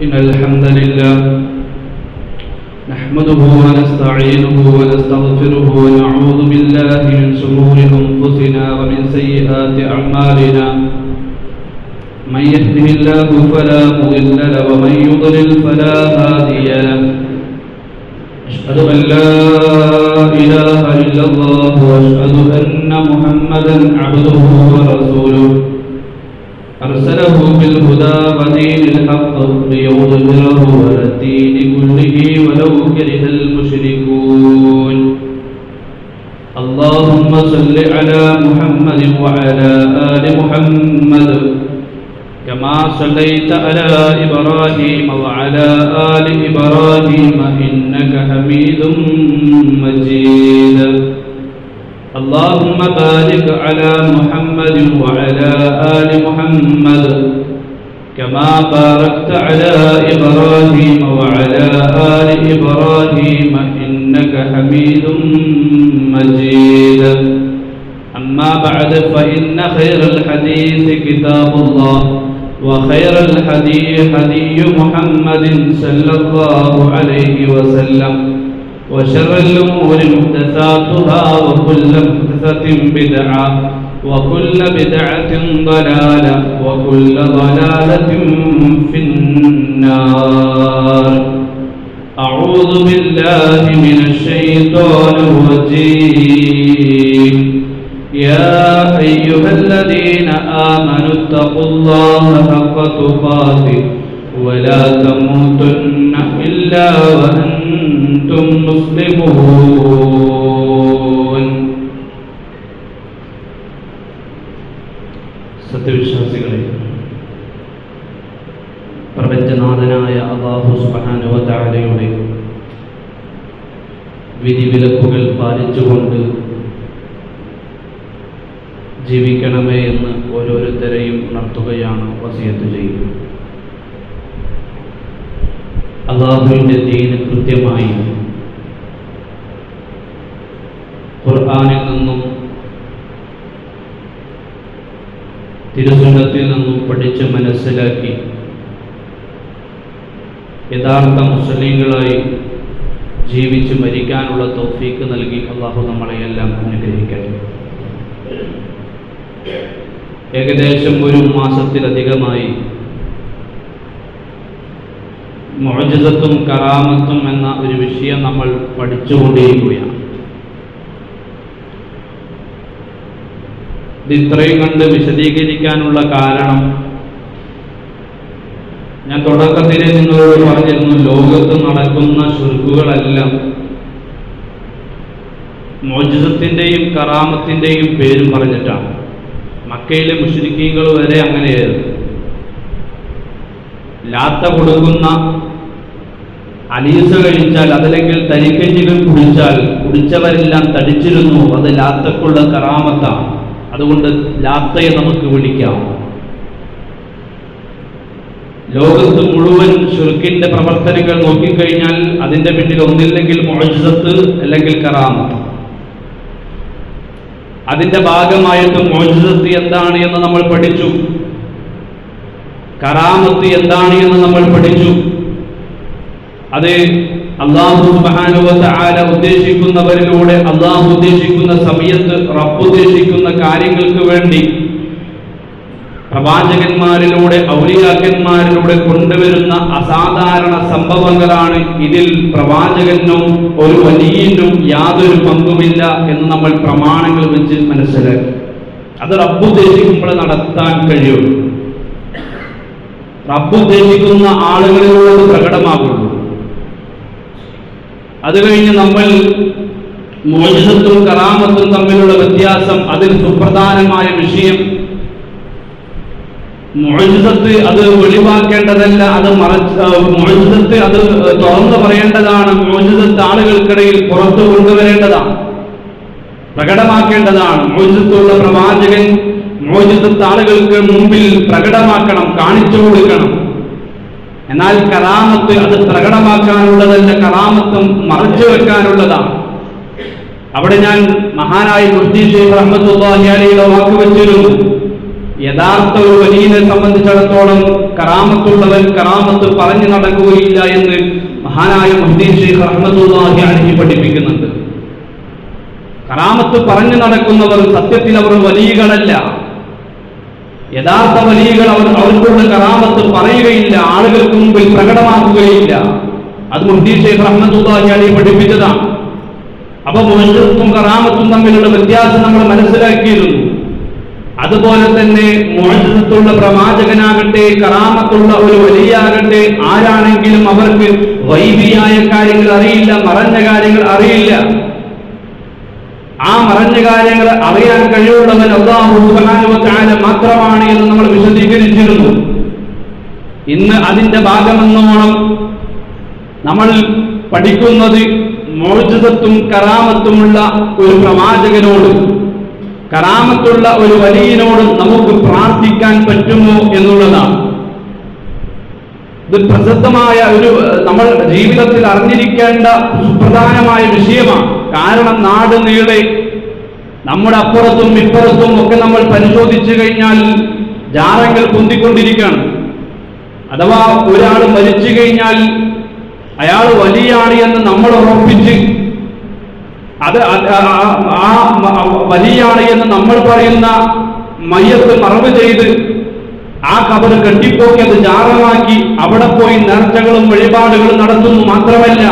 إن الحمد لله نحمده ونستعينه ونستغفره ونعوذ بالله من شرور أنفسنا ومن سيئات أعمالنا من يهده الله فلا مضل له ومن يضلل فلا هادي له أشهد أن لا إله إلا الله وأشهد أن محمدا عبده ورسوله أرسله بالهدى ودين الحق ليظهره على الدين كله ولو كره المشركون اللهم صل على محمد وعلى آل محمد كما صليت على إبراهيم وعلى آل إبراهيم إنك حميد مجيد اللهم بارك على محمد وعلى آل محمد كما باركت على إبراهيم وعلى آل إبراهيم إنك حميد مجيد أما بعد فإن خير الحديث كتاب الله وخير الحديث حدي محمد صلى الله عليه وسلم وشر الأمور محدثاتها وكل محدثة بدعة وكل بدعة ضلالة وكل ضلالة في النار أعوذ بالله من الشيطان الرجيم يا أيها الذين آمنوا اتقوا الله حق تقاته ولا تموتن إلا وأنتم مسلمون സത്യവിശ്വാസികളെ പ്രപഞ്ചനാഥനായ അള്ളാഹു സുബാനുവതാരയുടെ വിധിവിലക്കുകൾ പാലിച്ചുകൊണ്ട് ജീവിക്കണമേ എന്ന് ഓരോരുത്തരെയും ഉണർത്തുകയാണ് വസിയത്ത് ചെയ്യുന്നത് അള്ളാഹുവിൻ്റെ ദീന് കൃത്യമായി ഖുർആാനിൽ നിന്നും തിരുസുന്നത്തിൽ നിന്നും പഠിച്ച് മനസ്സിലാക്കി യഥാർത്ഥ മുസ്ലിങ്ങളായി ജീവിച്ച് മരിക്കാനുള്ള തോഫീക്ക് നൽകി അള്ളാഹു നമ്മളെയെല്ലാം അനുഗ്രഹിക്കട്ടെ ഏകദേശം ഒരു മാസത്തിലധികമായി മോചിതത്വം കറാമത്തും എന്ന ഒരു വിഷയം നമ്മൾ പഠിച്ചുകൊണ്ടിരിക്കുകയാണ് ഇത് ഇത്രയും കണ്ട് വിശദീകരിക്കാനുള്ള കാരണം ഞാൻ തുടക്കത്തിലെ നിങ്ങളോട് പറഞ്ഞിരുന്നു ലോകത്ത് നടക്കുന്ന ശുർക്കുകളെല്ലാം മോചിതത്തിൻ്റെയും കറാമത്തിൻ്റെയും പേരും പറഞ്ഞിട്ടാണ് മക്കയിലെ മുസ്ലിക്കീങ്ങൾ വരെ അങ്ങനെയായിരുന്നു ലാത്ത കൊടുക്കുന്ന അലീസ കഴിച്ചാൽ അതല്ലെങ്കിൽ തരിക്കഞ്ഞികൾ കുടിച്ചാൽ കുടിച്ചവരെല്ലാം തടിച്ചിരുന്നു അത് ലാത്തക്കുള്ള കറാമത്താണ് അതുകൊണ്ട് ലാത്തയെ നമുക്ക് വിളിക്കാം ലോകത്ത് മുഴുവൻ ഷുർക്കിന്റെ പ്രവർത്തനങ്ങൾ നോക്കിക്കഴിഞ്ഞാൽ അതിന്റെ പിന്നിൽ ഒന്നില്ലെങ്കിൽ മോജിസത്ത് അല്ലെങ്കിൽ കറാമത്ത് അതിന്റെ ഭാഗമായിട്ട് മോജിസത്ത് എന്താണ് എന്ന് നമ്മൾ പഠിച്ചു കറാമത്ത് എന്താണ് എന്ന് നമ്മൾ പഠിച്ചു അത് അള്ളാഹു സുബാനുവത്ത ആല ഉദ്ദേശിക്കുന്നവരിലൂടെ അള്ളാഹു ഉദ്ദേശിക്കുന്ന സമയത്ത് റബ്ബ് ഉദ്ദേശിക്കുന്ന കാര്യങ്ങൾക്ക് വേണ്ടി പ്രവാചകന്മാരിലൂടെ ഔലിയാക്കന്മാരിലൂടെ കൊണ്ടുവരുന്ന അസാധാരണ സംഭവങ്ങളാണ് ഇതിൽ പ്രവാചകനും ഒരു വലിയനും യാതൊരു പങ്കുമില്ല എന്ന് നമ്മൾ പ്രമാണങ്ങൾ വെച്ച് മനസ്സിലാക്കി അത് റബ്ബ് ഉദ്ദേശിക്കുമ്പോൾ നടത്താൻ കഴിയുള്ളൂ റബ്ബ് ഉദ്ദേശിക്കുന്ന ആളുകളിലൂടെ പ്രകടമാകുള്ളൂ അത് കഴിഞ്ഞ് നമ്മൾ മോചിതത്വം കറാമത്തും തമ്മിലുള്ള വ്യത്യാസം അതിൽ സുപ്രധാനമായ വിഷയം മോചിതത്ത് അത് വെളിവാക്കേണ്ടതല്ല അത് മറച്ച് മോചിതത്ത് അത് തുറന്നു പറയേണ്ടതാണ് മോചിതത്ത് ആളുകൾക്കിടയിൽ പുറത്തു കൊണ്ടുവരേണ്ടതാണ് പ്രകടമാക്കേണ്ടതാണ് മോചിതത്തുള്ള പ്രവാചകൻ മോചിതത്ത് ആളുകൾക്ക് മുമ്പിൽ പ്രകടമാക്കണം കാണിച്ചു കൊടുക്കണം എന്നാൽ കറാമത്ത് അത് പ്രകടമാക്കാനുള്ളതല്ല കറാമത്തും മറച്ചു വെക്കാനുള്ളതാണ് അവിടെ ഞാൻ മഹാനായ മുഹ്ദി ഷെയ്ഖ് റഹ്മത്തുള്ളാഹി അലൈഹിയുടെ വാക്ക് വെച്ചിരുന്നു യഥാർത്ഥ ഒരു വലിയനെ സംബന്ധിച്ചിടത്തോളം കറാമത്തുള്ളവൻ കറാമത്ത് പറഞ്ഞു നടക്കുകയില്ല എന്ന് മഹാനായ മുഹദ്ദീൻ ഷെയ്ഖ് റഹ്മത്തുള്ളാഹി അലഹി പഠിപ്പിക്കുന്നുണ്ട് കറാമത്ത് പറഞ്ഞു നടക്കുന്നവർ സത്യത്തിൽ അവർ വലിയകളല്ല യഥാർത്ഥ വലിയകൾ അവർ അവർക്കുള്ള കറാമത്ത് പറയുകയില്ല ആളുകൾക്ക് മുമ്പിൽ പ്രകടമാക്കുകയില്ല അത് മുഹദ്ദീൻ ഷെയ്ഖ് റഹ്മത്തുള്ളാഹി അലഹി പഠിപ്പിച്ചതാണ് അപ്പൊ മുഹദ്ദത്തും കറാമത്തും തമ്മിലുള്ള വ്യത്യാസം നമ്മൾ മനസ്സിലാക്കിയിരുന്നു അതുപോലെ തന്നെ മുഴത്തുള്ള പ്രവാചകനാകട്ടെ കറാമത്തുള്ള ഒരു വലിയാകട്ടെ ആരാണെങ്കിലും അവർക്ക് വൈദിയായ കാര്യങ്ങൾ അറിയില്ല മറഞ്ഞ കാര്യങ്ങൾ അറിയില്ല ആ മറഞ്ഞ കാര്യങ്ങൾ അറിയാൻ കഴിവുള്ളവൻ അള്ളാഹുബാനുവക്കാല മാത്രമാണ് എന്ന് നമ്മൾ വിശദീകരിച്ചിരുന്നു ഇന്ന് അതിന്റെ ഭാഗമെന്നോണം നമ്മൾ പഠിക്കുന്നത് മോചിതത്വം കറാമത്തുമുള്ള ഒരു പ്രവാചകനോട് കറാമത്തുള്ള ഒരു വലിയനോട് നമുക്ക് പ്രാർത്ഥിക്കാൻ പറ്റുമോ എന്നുള്ളതാണ് ഇത് പ്രസിദ്ധമായ ഒരു ഏഹ്, നമ്മൾ ജീവിതത്തിൽ അറിഞ്ഞിരിക്കേണ്ട സുപ്രധാനമായ വിഷയമാണ് കാരണം നാട് നീളെ നമ്മുടെ അപ്പുറത്തും ഇപ്പുറത്തും ഒക്കെ നമ്മൾ പരിശോധിച്ചു കഴിഞ്ഞാൽ ജാറങ്ങൾ പൊന്തിക്കൊണ്ടിരിക്കുകയാണ് അഥവാ ഒരാൾ മരിച്ചു കഴിഞ്ഞാൽ അയാൾ വലിയാണ് എന്ന് നമ്മൾ ഉറപ്പിച്ച് അത് അത് ആ- ആ- ആ മ- വലിയാണ് എന്ന് നമ്മൾ പറയുന്ന മയ്യത്ത് മറവ് ചെയ്ത് ആ കബറ് കെട്ടിപ്പോക്കി അത് ജാറമാക്കി അവിടെ പോയി നേർച്ചകളും വഴിപാടുകളും നടത്തുന്നു മാത്രമല്ല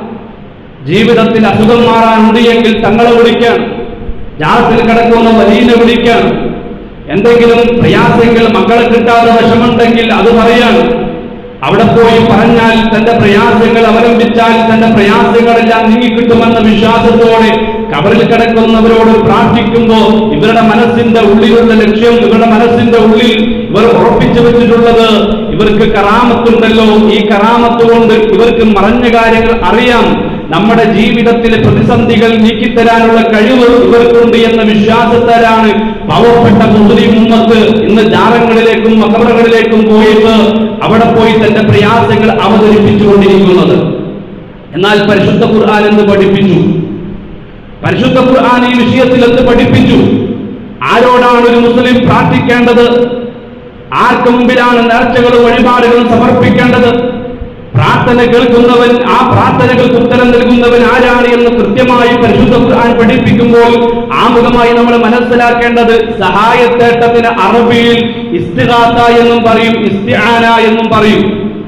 ജീവിതത്തിൽ അസുഖം മാറാനുണ്ട് എങ്കിൽ തങ്ങളെ വിളിക്കാൻ ജാറത്തിൽ കിടക്കുന്ന വലിയനെ വിളിക്കാൻ എന്തെങ്കിലും പ്രയാസങ്ങൾ മക്കളെ കിട്ടാതെ വിഷമുണ്ടെങ്കിൽ അത് പറയാൻ അവിടെ പോയി പറഞ്ഞാൽ തന്റെ പ്രയാസങ്ങൾ അവലംബിച്ചാൽ തന്റെ പ്രയാസങ്ങളെല്ലാം നീങ്ങിക്കിട്ടുമെന്ന വിശ്വാസത്തോടെ കബറിൽ കിടക്കുന്നവരോട് പ്രാർത്ഥിക്കുമ്പോൾ ഇവരുടെ മനസ്സിന്റെ ഉള്ളിലുള്ള ലക്ഷ്യം ഇവരുടെ മനസ്സിന്റെ ഉള്ളിൽ ഇവർ ഉറപ്പിച്ചു വെച്ചിട്ടുള്ളത് ഇവർക്ക് കറാമത്തുണ്ടല്ലോ ഈ കറാമത്ത് കൊണ്ട് ഇവർക്ക് മറഞ്ഞ കാര്യങ്ങൾ അറിയാം നമ്മുടെ ജീവിതത്തിലെ പ്രതിസന്ധികൾ നീക്കിത്തരാനുള്ള കഴിവ് ഇവർക്കുണ്ട് എന്ന വിശ്വാസത്താലാണ് പാവപ്പെട്ട മുസ്ലിം ഉമ്മത്ത് ഇന്ന് ജാറങ്ങളിലേക്കും മകബറകളിലേക്കും പോയിട്ട് അവിടെ പോയി തന്റെ പ്രയാസങ്ങൾ അവതരിപ്പിച്ചുകൊണ്ടിരിക്കുന്നത് എന്നാൽ പരിശുദ്ധ ഖുർആൻ എന്ന് പഠിപ്പിച്ചു പരിശുദ്ധ ഖുർആൻ ഈ വിഷയത്തിൽ എന്ത് പഠിപ്പിച്ചു ആരോടാണ് ഒരു മുസ്ലിം പ്രാർത്ഥിക്കേണ്ടത് ആർക്ക് മുമ്പിലാണ് നേർച്ചകളും വഴിപാടുകളും സമർപ്പിക്കേണ്ടത് പ്രാർത്ഥന കേൾക്കുന്നവൻ ആ പ്രാർത്ഥനകൾക്ക് ഉത്തരം നൽകുന്നവൻ ആരാണ് എന്ന് കൃത്യമായി പരിശുദ്ധ ഖുർആൻ പഠിപ്പിക്കുമ്പോൾ ആമുഖമായി നമ്മൾ മനസ്സിലാക്കേണ്ടത് സഹായത്തേട്ടത്തിന് അറബിയിൽ ഇസ്തിഹാത്ത എന്നും പറയും ഇസ്തിആന എന്നും പറയും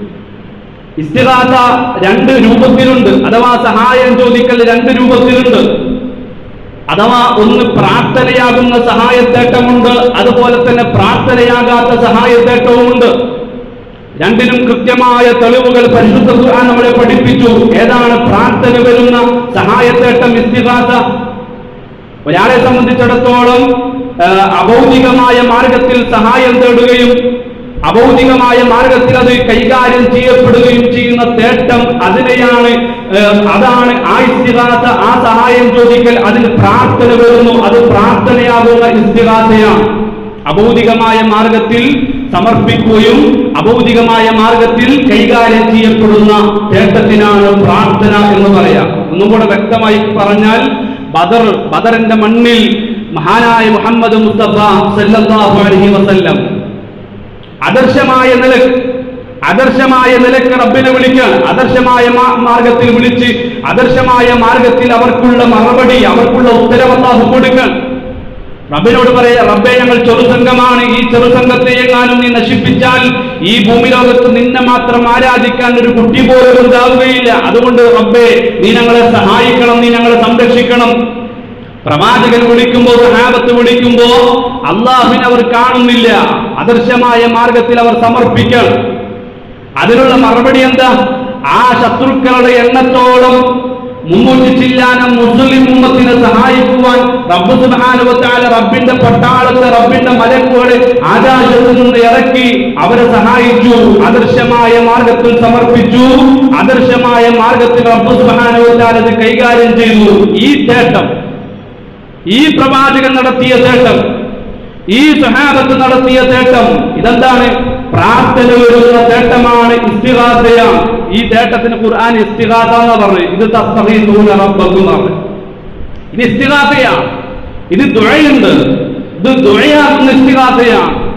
ഇസ്തിഹാസ രണ്ട് രൂപത്തിലുണ്ട് അഥവാ സഹായം ചോദിക്കൽ രണ്ട് രൂപത്തിലുണ്ട് അഥവാ ഒന്ന് പ്രാർത്ഥനയാകുന്ന സഹായത്തേട്ടമുണ്ട് അതുപോലെ തന്നെ പ്രാർത്ഥനയാകാത്ത സഹായത്തേട്ടവുമുണ്ട് രണ്ടിനും കൃത്യമായ തെളിവുകൾ പരിശുദ്ധ ഖുർആൻ നമ്മളെ പഠിപ്പിച്ചു ഏതാണ് പ്രാർത്ഥന വരുന്ന സഹായത്തേട്ടം ഇസ്തിഹാസ ഒരാളെ സംബന്ധിച്ചിടത്തോളം ആ, അഭൗതികമായ മാർഗത്തിൽ സഹായം തേടുകയും അഭൗതികമായ മാർഗത്തിൽ അത് കൈകാര്യം ചെയ്യപ്പെടുകയും ചെയ്യുന്ന തേട്ടം അതിനെയാണ് ആ, അതാണ് ആ ഇസ്തിഹാസ ആ സഹായം ചോദിക്കൽ അതിന് പ്രാർത്ഥന വരുന്നു അത് പ്രാർത്ഥനയാകുന്ന ഇസ്തിഹാസയാണ് അഭൗതികമായ മാർഗത്തിൽ സമർപ്പിക്കുകയും അഭൗതികമായ മാർഗത്തിൽ കൈകാര്യം ചെയ്യപ്പെടുന്ന തേട്ടത്തിനാണ് പ്രാർത്ഥന എന്ന് പറയാം ഒന്നും കൂടെ വ്യക്തമായി പറഞ്ഞാൽ ബദർ ബദറിന്റെ മണ്ണിൽ മഹാനായ മുഹമ്മദ് മുസ്തഫ സല്ലല്ലാഹു അലൈഹി വസല്ലം ആദർശമായ നിലക്ക് ആദർശമായ നിലക്ക് റബ്ബിനെ വിളിക്കാൻ ആദർശമായ മാ- മാർഗത്തിൽ വിളിച്ച് ആദർശമായ മാർഗത്തിൽ അവർക്കുള്ള മറുപടി അവർക്കുള്ള ഉത്തരവല്ലാഹു കൊടുക്കാൻ റബ്ബിനോട് പറയാ റബ്ബെ ഞങ്ങൾ ചെറുസംഘമാണ് ഈ ചെറുസംഘത്തെ എങ്ങാനും നീ നശിപ്പിച്ചാൽ ഈ ഭൂമി ലോകത്ത് നിന്നെ മാത്രം ആരാധിക്കാൻ ഒരു കുട്ടി പോലും ഉണ്ടാവുകയില്ല അതുകൊണ്ട് റബ്ബെ നീ ഞങ്ങളെ സഹായിക്കണം നീ ഞങ്ങളെ സംരക്ഷിക്കണം പ്രവാചകൻ വിളിക്കുമ്പോ സഹാബത്ത് വിളിക്കുമ്പോ അള്ളാഹുവിനെ അവർ കാണുന്നില്ല അദർശമായ മാർഗത്തിൽ അവർ സമർപ്പിക്കണം അതിനുള്ള മറുപടി എന്താ ആ ശത്രുക്കളുടെ എണ്ണത്തോളം മുന്നൂറ്റി ചില്ലാനം മുസ്ലിം ഉമ്മത്തിനെ സഹായിക്കുവാൻ റബ്ബ് സുബ്ഹാനഹുവതആല റബ്ബിന്റെ പട്ടാളത്തെ റബ്ബിന്റെ മലക്കുകളെ ആകാശത്ത് നിന്ന് ഇറക്കി അവരെ സഹായിച്ചു അദർശമായ മാർഗത്തിൽ സമർപ്പിച്ചു അദർശമായ മാർഗത്തിൽ റബ്ബ് സുബ്ഹാനഹുവതആല ഇത് കൈകാര്യം ചെയ്തു ഈ തേട്ടം ഈ പ്രവാചകൻ നടത്തിയ തേട്ടം ഈ സഹാബത്ത് നടത്തിയ തേട്ടം ഇതെന്താണ് പ്രാർത്ഥന വരുന്ന തേട്ടമാണ് ഇസ്തിഹാസയാണ് ഈ തേട്ടത്തിന് ഖുർആൻ ഇസ്തിഹാസ എന്ന് പറഞ്ഞു ഇത് തസ്തഹീസൂന റബ്ബക്കും എന്ന് പറഞ്ഞു ഇത് ഇസ്തിഹാസയാണ് ഇത് ദുഴയുണ്ട് ഇത് ദുഴയാകുന്ന ഇസ്തിഹാസയാണ്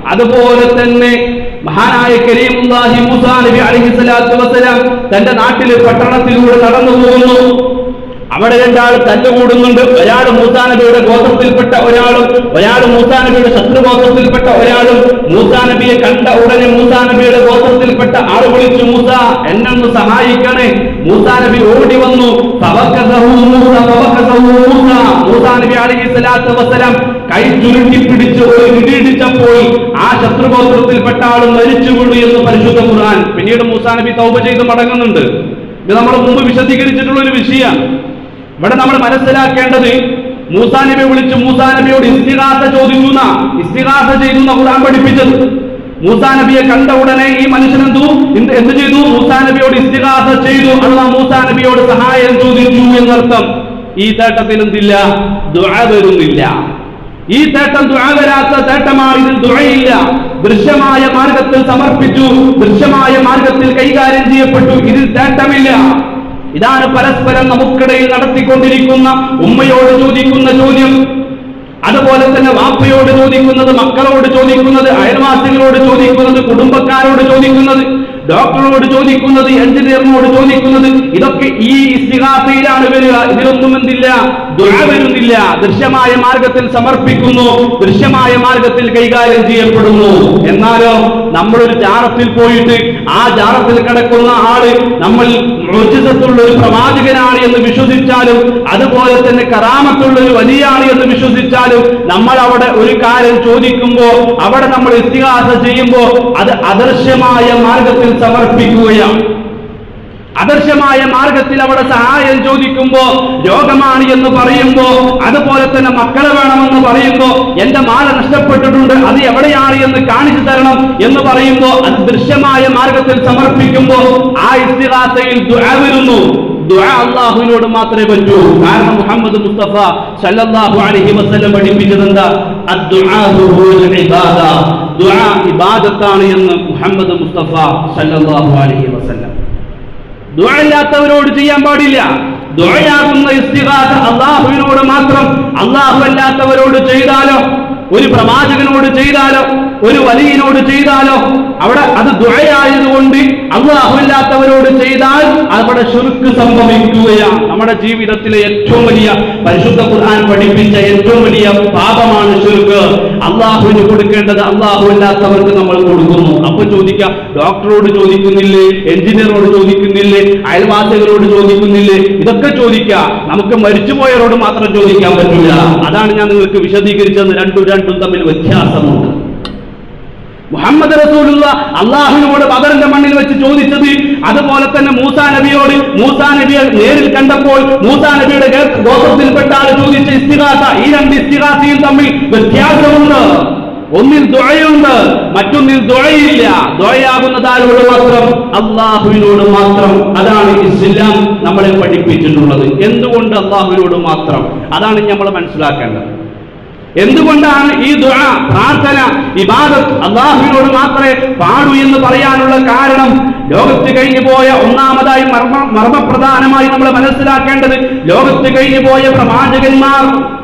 അതുപോലെ തന്നെ മഹാനായ കരീമുല്ലാഹി മൂസാ നബി അലൈഹി സ്വലാത്തു വസ്സലാം തന്റെ നാട്ടിലെ പട്ടണത്തിലൂടെ കടന്നു പോകുന്നു അവിടെ രണ്ടാൾ തല്ലുകൂടുന്നുണ്ട് ഒരാൾ മൂസാ നബിയുടെ ഗോത്രത്തിൽപ്പെട്ട ഒരാളും ഒരാൾ മൂസാ നബിയുടെ ശത്രു ഗോത്രത്തിൽപ്പെട്ട ഒരാളും മൂസാ നബിയെ കണ്ട ഉടനെ മൂസാ നബിയുടെ ഗോത്രത്തിൽപ്പെട്ട ആൾ വിളിച്ചു മൂസ എന്നൊന്ന് സഹായിക്കണേ മൂസാ നബി ഓടി വന്നു ഫവക്കസഹു മൂസ, ഫവക്കസഹു മൂസ. മൂസാ നബി അലൈഹി സ്വലാത്തു വസ്സലാം കൈ ചുരുട്ടി പിടിച്ച് ഒരു ഇടിയിടിച്ചപ്പോൾ ആ ശത്രുഗോത്രത്തിൽപ്പെട്ട ആൾ മരിച്ചു വീണു എന്ന് പരിശുദ്ധ ഖുർആൻ പിന്നീട് മൂസാ നബി തൗബ ചെയ്ത് മടങ്ങുന്നുണ്ട് ഇത് നമ്മൾ മുമ്പ് വിശദീകരിച്ചിട്ടുള്ള ഒരു വിഷയമാണ് ഇവിടെ നമ്മൾ മനസ്സിലാക്കേണ്ടത് മൂസാ നബി വിളിച്ച് മൂസാ നബിയോട് ഇസ്തിഹാസ ചോദിച്ചു എന്നാ ഇസ്തിഹാസ ചെയ്തു എന്നാ ഖുർആൻ പഠിപ്പിച്ചത് മൂസാ നബിയെ കണ്ട ഉടനെ ഈ മനുഷ്യൻ എന്തു എന്ത് എന്ത് ചെയ്തു മൂസാ നബിയോട് ഇസ്തിഹാസ ചെയ്തു അഥവാ മൂസാ നബിയോട് സഹായം ചോദിച്ചു എന്നർത്ഥം ഈ തേട്ടത്തിൽ എന്തില്ല ദുആ വരുന്നില്ല ഈ തേട്ടം ദുആ വരാത്ത തേട്ടമാണ് ഇതിൽ ദുആയില്ല ദൃശ്യമായ മാർഗത്തിൽ സമർപ്പിച്ചു ദൃശ്യമായ മാർഗത്തിൽ കൈകാര്യം ചെയ്യപ്പെട്ടു ഇതിൽ തേട്ടമില്ല ഇതാണ് പരസ്പരം നമുക്കിടയിൽ നടത്തിക്കൊണ്ടിരിക്കുന്ന ഉമ്മയോട് ചോദിക്കുന്ന ചോദ്യം അതുപോലെ തന്നെ വാപ്പയോട് ചോദിക്കുന്നത് മക്കളോട് ചോദിക്കുന്നത് അയൽവാസികളോട് ചോദിക്കുന്നത് കുടുംബക്കാരോട് ചോദിക്കുന്നത് ഡോക്ടറോട് ചോദിക്കുന്നത് എഞ്ചിനീയറിനോട് ചോദിക്കുന്നത് ഇതൊക്കെ ഈ ഇസ്തിഹാസയിലാണ് വരിക ഇതിലൊന്നും എന്തില്ല ദുആ വരുന്നില്ല ദൃശ്യമായ മാർഗത്തിൽ സമർപ്പിക്കുന്നു ദൃശ്യമായ മാർഗത്തിൽ കൈകാര്യം ചെയ്യപ്പെടുന്നു എന്നാലോ നമ്മളൊരു ജാറത്തിൽ പോയിട്ട് ആ ജാറത്തിൽ കിടക്കുന്ന ആള് നമ്മൾ മോചിതത്തുള്ള ഒരു പ്രവാചകനാണ് എന്ന് വിശ്വസിച്ചാലും അതുപോലെ തന്നെ കറാമത്തുള്ള ഒരു വലിയാണ് എന്ന് വിശ്വസിച്ചാലും നമ്മൾ അവിടെ ഒരു കാര്യം ചോദിക്കുമ്പോ അവിടെ നമ്മൾ ഇസ്തിഹാസ ചെയ്യുമ്പോ അത് അദൃശ്യമായ മാർഗത്തിൽ സമർപ്പിക്കുകയാണ് അദർശമായ മാർഗത്തിൽ അവിടെ സഹായം ചോദിക്കുമ്പോ രോഗമാണ് എന്ന് പറയുമ്പോ അതുപോലെ തന്നെ മക്കളെ വേണമെന്ന് പറയുമ്പോ എന്റെ മാല നഷ്ടപ്പെട്ടിട്ടുണ്ട് അത് എവിടെയാണ് എന്ന് കാണിച്ചു തരണം എന്ന് പറയുമ്പോ അത് ദൃശ്യമായ മാർഗത്തിൽ സമർപ്പിക്കുമ്പോ ആ ഇസ്തിഹാസയിൽ ദുആ വരുന്നു ദുആ അള്ളാഹുവിനോട് മാത്രമേ പറ്റൂ കാരണം മുഹമ്മദ് മുസ്തഫ സല്ലല്ലാഹു അലൈഹി വസല്ലം പഠിപ്പിച്ചത് എന്താ അദ്ദുആഹു ഹുവൽ ഇബാദ ദുആ ഇബാദത്താണ് എന്ന് മുഹമ്മദ് മുസ്തഫ സല്ലല്ലാഹു അലൈഹി വസല്ലം ദുആയില്ലാത്തവരോട് ചെയ്യാൻ പാടില്ല ദുആയാകുന്ന ഇസ്തിഗാസ അള്ളാഹുവിനോട് മാത്രം അള്ളാഹു അല്ലാത്തവരോട് ചെയ്താലോ ഒരു പ്രവാചകനോട് ചെയ്താലോ ഒരു വലിയനോട് ചെയ്താലോ അവിടെ അത് ദുഴയായതുകൊണ്ട് അള്ളാഹുല്ലാത്തവരോട് ചെയ്താൽ അവിടെ ശുർക്ക് സംഭവിക്കുകയാണ് നമ്മുടെ ജീവിതത്തിലെ ഏറ്റവും വലിയ പരിശുദ്ധ ഖുർആൻ പഠിപ്പിച്ച ഏറ്റവും വലിയ പാപമാണ് ശുർക്ക് അള്ളാഹുവിന് കൊടുക്കേണ്ടത് അള്ളാഹു അല്ലാത്തവർക്ക് നമ്മൾ കൊടുക്കുന്നു അപ്പൊ ചോദിക്കാം ഡോക്ടറോട് ചോദിക്കുന്നില്ലേ എഞ്ചിനീയറോട് ചോദിക്കുന്നില്ലേ അയൽവാസികളോട് ചോദിക്കുന്നില്ലേ ഇതൊക്കെ ചോദിക്കാം നമുക്ക് മരിച്ചുപോയവരോട് മാത്രം ചോദിക്കാൻ പറ്റില്ല അതാണ് ഞാൻ നിങ്ങൾക്ക് വിശദീകരിച്ചത് രണ്ടും രണ്ടും തമ്മിൽ വ്യത്യാസമുണ്ട് മുഹമ്മദ് റസൂലുള്ള അള്ളാഹുവിനോട് ബദറിന്റെ മണ്ണിൽ വെച്ച് ചോദിച്ചത് അതുപോലെ തന്നെ മൂസാ നബിയോട് മൂസാ നബിയെ നേരിൽ കണ്ടപ്പോൾ മൂസാ നബിയുടെ ഗേ- ഗോത്രത്തിൽപ്പെട്ട ആൾ ചോദിച്ച ഇസ്തിഹാസ ഈ രണ്ട് ഇസ്തിഹാസയും തമ്മിൽ വ്യത്യാസമുണ്ട് ഒന്നിൽ ദുഴയുണ്ട് മറ്റൊന്നിൽ ദുഴയില്ല ദുഴയാകുന്നതാരോട് മാത്രം അള്ളാഹുവിനോട് മാത്രം അതാണ് ഇസ്ലാം നമ്മളെ പഠിപ്പിച്ചിട്ടുള്ളത് എന്തുകൊണ്ട് അള്ളാഹുവിനോട് മാത്രം അതാണ് നമ്മൾ മനസ്സിലാക്കേണ്ടത് എന്തുകൊണ്ടാണ് ഈ ദുആ പ്രാർത്ഥന ഇബാദത്ത് അള്ളാഹുവിനോട് മാത്രമേ പാടൂ എന്ന് പറയാനുള്ള കാരണം ലോകത്ത് കഴിഞ്ഞു പോയ ഒന്നാമതായി മർമ്മ മർമ്മപ്രധാനമായി നമ്മൾ മനസ്സിലാക്കേണ്ടത് ലോകത്ത് കഴിഞ്ഞു പോയ പ്രവാചകന്മാർ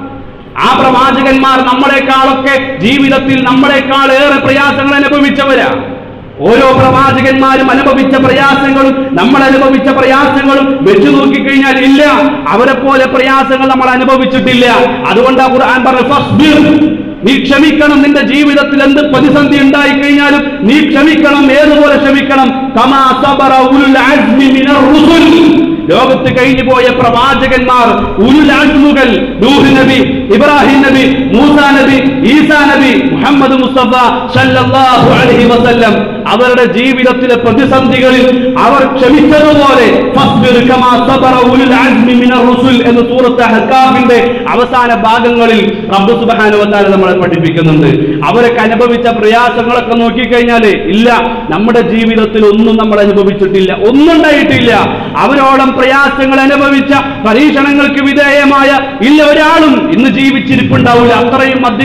ആ പ്രവാചകന്മാർ നമ്മളെക്കാളൊക്കെ ജീവിതത്തിൽ നമ്മളെക്കാൾ ഏറെ പ്രയാസങ്ങൾ അനുഭവിച്ചവരാ ഓരോ പ്രവാചകന്മാരും അനുഭവിച്ച പ്രയാസങ്ങളും നമ്മൾ അനുഭവിച്ച പ്രയാസങ്ങളും വെച്ചു നോക്കിക്കഴിഞ്ഞാൽ ഇല്ല അവരെ പോലെ പ്രയാസങ്ങൾ നമ്മൾ അനുഭവിച്ചിട്ടില്ല അതുകൊണ്ട് ആ ഖുർആൻ പറഞ്ഞു "ഫസ്ബിർ." നീ ക്ഷമിക്കണം നിന്റെ ജീവിതത്തിൽ എന്ത് പ്രതിസന്ധി ഉണ്ടായി കഴിഞ്ഞാലും നീ ക്ഷമിക്കണം ഏതുപോലെ ക്ഷമിക്കണം കമാ സബറ ഉലുൽ അസ്മി മിനർ റുസുൽ ലോകത്ത് കഴിഞ്ഞു പോയ പ്രവാചകന്മാർ ഉരുലാഷ്മുകൾ നൂഹ് നബി ഇബ്രാഹിം നബി മൂസ നബി ഈസാ നബി മുഹമ്മദ് മുസ്തഫ സല്ലല്ലാഹു അലൈഹി വസല്ലം അവരുടെ ജീവിതത്തിലെ പ്രതിസന്ധികളിൽ അവർ ക്ഷമിച്ചതുപോലെ ഫസ്ബിർ കമാ സബറ ഉലുൽ അസ്മി മിനർ റുസുൽ എന്ന സൂറത്ത് അഹ്കാഫിന്റെ അവസാന ഭാഗങ്ങളിൽ റബ്ബ് സുബ്ഹാനഹു വ തആല നമ്മളെ പഠിപ്പിക്കുന്നുണ്ട് അവരൊക്കെ അനുഭവിച്ച പ്രയാസങ്ങളൊക്കെ നോക്കിക്കഴിഞ്ഞാല് ഇല്ല നമ്മുടെ ജീവിതത്തിൽ ഒന്നും നമ്മൾ അനുഭവിച്ചിട്ടില്ല ഒന്നും ഉണ്ടായിട്ടില്ല അവരോളം പ്രയാസങ്ങൾ അനുഭവിച്ച പരീക്ഷണങ്ങൾക്ക് വിധേയമായ ഇല്ല ഒരാളും ഇന്ന് ജീവിച്ചിരിപ്പുണ്ടാവില്ല അത്രയും അധികം